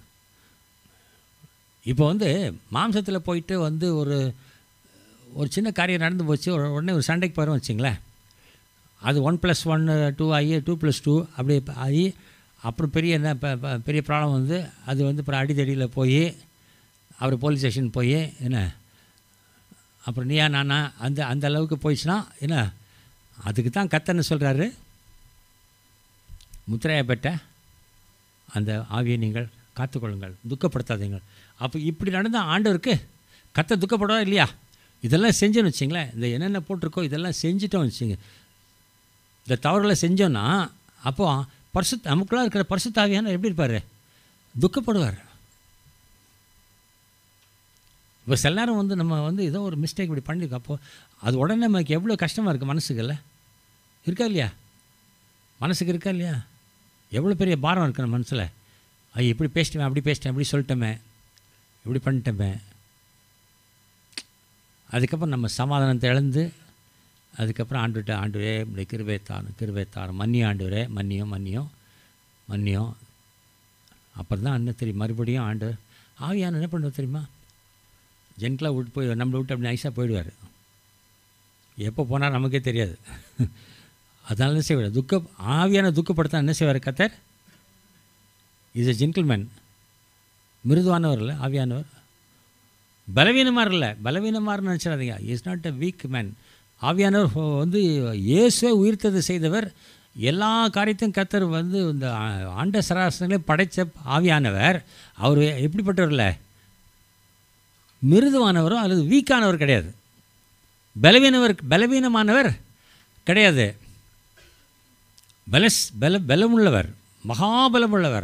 இப்போ வந்து மாம்சத்தில் போயிட்டு வந்து ஒரு ஒரு சின்ன காரியம் நடந்து போச்சு ஒரு- உடனே ஒரு சண்டைக்கு போகிறோம் வச்சிங்களேன் அது ஒன் ப்ளஸ் ஒன் டூ ஆகி டூ ப்ளஸ் டூ அப்படி ஆகி அப்புறம் பெரிய என்ன ப- ப- பெரிய ப்ராப்ளம் வந்து அது வந்து அப்புறம் அடிதடியில் போய் அவர் போலீஸ் ஸ்டேஷன் போய் என்ன அப்புறம் நீயா நானா அந்த அந்த அளவுக்கு போயிடுச்சுன்னா என்ன அதுக்கு தான் கத்தன்னு சொல்கிறாரு முத்திரையை பெற்ற அந்த ஆவியை நீங்கள் காத்துக்கொள்ளுங்கள் துக்கப்படுத்தாதீங்கள் அப்போ இப்படி நடந்த ஆண்டவருக்கு கத்த துக்கப்படவா இல்லையா இதெல்லாம் செஞ்சோன்னு வச்சிங்களேன் இந்த என்னென்ன போட்டிருக்கோ இதெல்லாம் செஞ்சிட்டோம் வச்சுங்க இந்த தவறுகளை செஞ்சோன்னா அப்போ பரிசுத்த நமக்குள்ளே இருக்கிற பரிசுத்தாவியான எப்படி இருப்பார் துக்கப்படுவார் இப்போ சில நேரம் வந்து நம்ம வந்து ஏதோ ஒரு மிஸ்டேக் இப்படி பண்ணியிருக்கோம் அப்போ அது உடனே நமக்கு எவ்வளோ கஷ்டமாக இருக்குது மனசுக்குல்ல இருக்கா இல்லையா மனசுக்கு இருக்கா இல்லையா எவ்வளோ பெரிய பாரம் இருக்கு நம்ம மனசில் ஐயோ இப்படி பேசிட்டேன் அப்படி பேசிட்டேன் இப்படி சொல்லிட்டோமே இப்படி பண்ணிட்டோமே அதுக்கப்புறம் நம்ம சமாதானத்தை இழந்து அதுக்கப்புறம் ஆண்டுகிட்ட ஆண்டுவே இப்படி கிருபை தாரும் கிருபை தாரும் மன்னியும் ஆண்டுவரே மன்னியும் மன்னியும் மன்னியும் அப்புறம் தான் என்ன தெரியும் மறுபடியும் ஆண்டு ஆவியான என்ன பண்ணுவோம் தெரியுமா ஜென்கலாக விட்டு போய் நம்மளை விட்டு அப்படி நைஸாக போயிடுவார் எப்போ போனால் நமக்கே தெரியாது அதனால என்ன செய்வார் துக்க ஆவியான துக்கப்படுத்த என்ன செய்வார் கத்தர் இஸ் எ ஜென்டில்மேன் மிருதுவானவர் இல்லை ஆவியானவர் பலவீனமாக இல்லை பலவீனமாக நினச்சிடாதீங்க is not a weak man ஆவியானவர் ஹோ- வந்து இயேசுவை உயிர்த்தது செய்தவர் எல்லா காரியத்தையும் கத்தர் வந்து இந்த ஆ- ஆண்ட சராசனங்களே படைத்த ஆவியானவர் அவர் எப்படிப்பட்டவர் இல்லை மிருதுவானவரோ அல்லது வீக்கானவர் கிடையாது பலவீனவர் பலவீனமானவர் கிடையாது பலஸ் பல பலமுள்ளவர் மகாபலமுள்ளவர்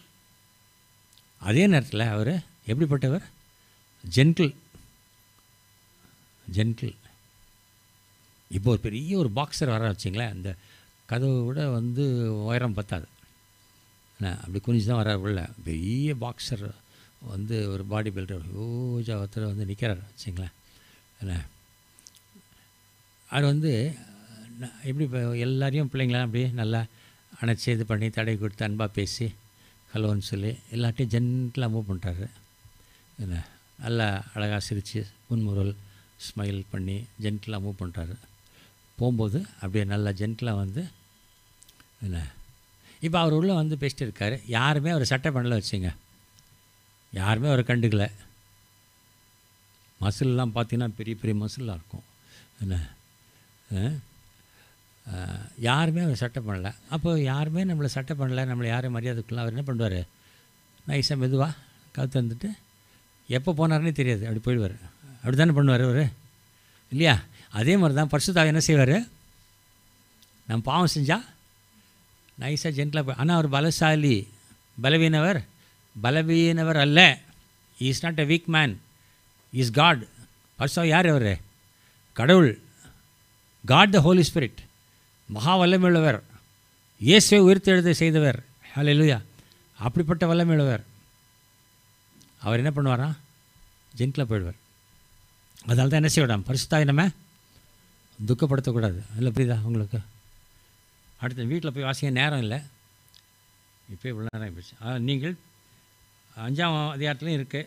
அதே நேரத்தில் அவர் எப்படிப்பட்டவர் ஜென்டில் ஜென்டில் இப்போ ஒரு பெரிய ஒரு பாக்ஸர் வர வச்சிங்களேன் அந்த கதவை விட வந்து உயரம் பத்தாது என்ன அப்படி குனிஞ்சு தான் வர்றார் உள்ள பெரிய பாக்ஸர் வந்து ஒரு பாடி பில்டர் யூஜா ஒருத்தர் வந்து நிற்கிறார் வச்சுங்களேன் என்ன அவர் வந்து ந- எப்படி இப்போ எல்லாரையும் பிள்ளைங்களாம் அப்படியே நல்லா அணைச்சி இது பண்ணி தடை கொடுத்து அன்பாக பேசி ஹலோன்னு சொல்லி எல்லாத்தையும் ஜென்டலாக மூவ் பண்ணுறாரு என்ன நல்லா அழகாக சிரித்து புன்முறுவல் ஸ்மைல் பண்ணி ஜென்டலாக மூவ் பண்ணுறாரு போகும்போது அப்படியே நல்லா ஜென்டலாக வந்து என்ன இப்போ அவர் உள்ளே வந்து பேசிட்டு இருக்காரு யாருமே அவர் சட்டை பண்ணல வச்சுங்க யாருமே அவரை கண்டுக்கல மசில்லாம் பார்த்தீங்கன்னா பெரிய பெரிய மசிலாக இருக்கும் என்ன அஹ், அஹ், யாருமே அவர் சட்டை பண்ணல அப்போ யாருமே நம்மளை சட்டை பண்ணல நம்மளை யாரும் மரியாதைக்குள்ள அவர் என்ன பண்ணுவார் நைஸாக மெதுவாக கவுத்து வந்துட்டு எப்போ போனாருன்னே தெரியாது அப்படி போயிடுவார் அப்படி தானே பண்ணுவார் அவர் இல்லையா அதே மாதிரி தான் பரிசுத்தாவை என்ன செய்வார் நம்ம பாவம் செஞ்சால் நைஸாக ஜென்டலாக போய் ஆனால் அவர் பலசாலி பலவீனவர் பலவீனவர் அல்ல is not a weak man is God பர்சா யார் அவர் கடவுள் காட் த ஹோலி ஸ்பிரிட் மகா வல்லமையுள்ளவர் இயேசுவை உயிர்த்தெழுத செய்தவர் ஹalleluya அப்படிப்பட்ட வல்லமையுள்ளவர் அவர் என்ன பண்ணுவாராம் ஜென்டில் போயிடுவார் அதனால தான் என்ன செய்யலாம் பரிசுத்தாய் நம்ம துக்கப்படுத்தக்கூடாது அதில் புரியுதா உங்களுக்கு அடுத்த வீட்டில் போய் வாசிக்க நேரம் இல்லை இப்போ இவ்வளோ நேரம் ஆகிப்போச்சு ஆ, நீங்கள் அஞ்சாம் அதிகாரத்துலையும் இருக்குது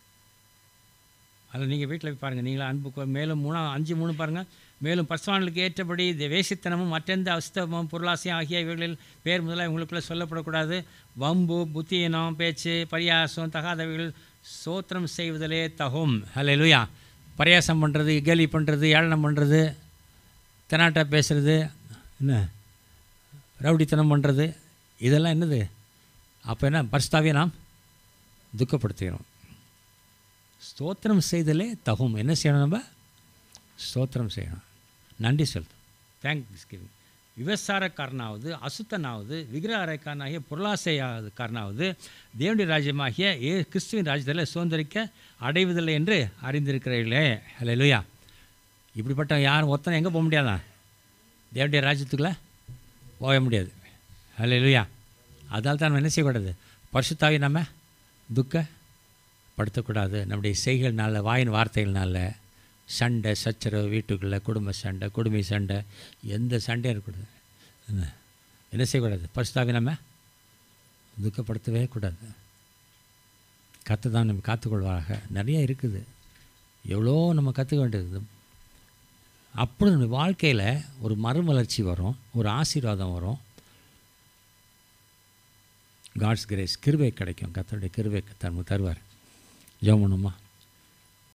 அதில் நீங்கள் வீட்டில் போய் பாருங்கள் நீங்களும் அன்பு கொ- மேலும் மூணா அஞ்சு மூணு பாருங்கள் மேலும் பர்சவான்களுக்கு ஏற்றபடி இந்த வேசித்தனமும் மற்றெந்த அஸ்தமும் பொருளாசையும் ஆகிய இவைகளில் பேர் முதலாக உங்களுக்குள்ளே சொல்லப்படக்கூடாது வம்பு புத்தியினம் பேச்சு பரியாசம் தகாதவைகள் சோத்திரம் செய்வதிலே தகும் ஹalleluya பரியாசம் பண்ணுறது கேலி பண்ணுறது ஏளனம் பண்ணுறது தெனாட்டா பேசுறது என்ன ரவுடித்தனம் பண்ணுறது இதெல்லாம் என்னது அப்போ என்ன பரிசுத்தாவே நாம் துக்கப்படுத்துகிறோம் ஸ்தோத்திரம் செய்தலே தகும் என்ன செய்யணும் நம்ம ஸ்தோத்திரம் செய்யணும் நன்றி செலுத்தணும் தேங்க்ஸ் கிவிங் விபசாரக்காரனாவது அசுத்தனாவது விக்கிரகாரக்காரனாகிய பொருளாசையாவதுக்காரனாவது தேவனுடைய ராஜ்யமாகிய ஏ கிறிஸ்துவின் ராஜ்யத்தில் சுதந்திரிக்க அடைவதில்லை என்று அறிந்திருக்கிறீர்களே ஹalleluya இப்படிப்பட்ட யாரும் ஒருத்தனை எங்கே போக முடியாதான் தேவனுடைய ராஜ்யத்துக்குள்ளே போக முடியாது ஹalleluya அதனால தான் நம்ம என்ன செய்யக்கூடாது பரிசுத்தாவி நம்ம துக்கப்படுத்தக்கூடாது நம்முடைய செய்கள்னால வாயின் வார்த்தைகள்னால சண்டை சச்சரவு வீட்டுக்குள்ளே குடும்ப சண்டை குடும்ப சண்டை எந்த சண்டையும் இருக்கக்கூடாது என்ன என்ன செய்யக்கூடாது பரிசுத்தாவி நம்ம துக்கப்படுத்தவே கூடாது கற்று தான் நம்ம காத்துக்கொள்வாராக நிறைய இருக்குது எவ்வளோ நம்ம கற்றுக்க வேண்டியது அப்படி நம்ம வாழ்க்கையில் ஒரு மறுமலர்ச்சி வரும் ஒரு ஆசீர்வாதம் வரும் காட்ஸ் கிரேஸ் கிருபை கிடைக்கும் கத்தருடைய கிருபை தன் தருவார் ஜெபம் பண்ணுமா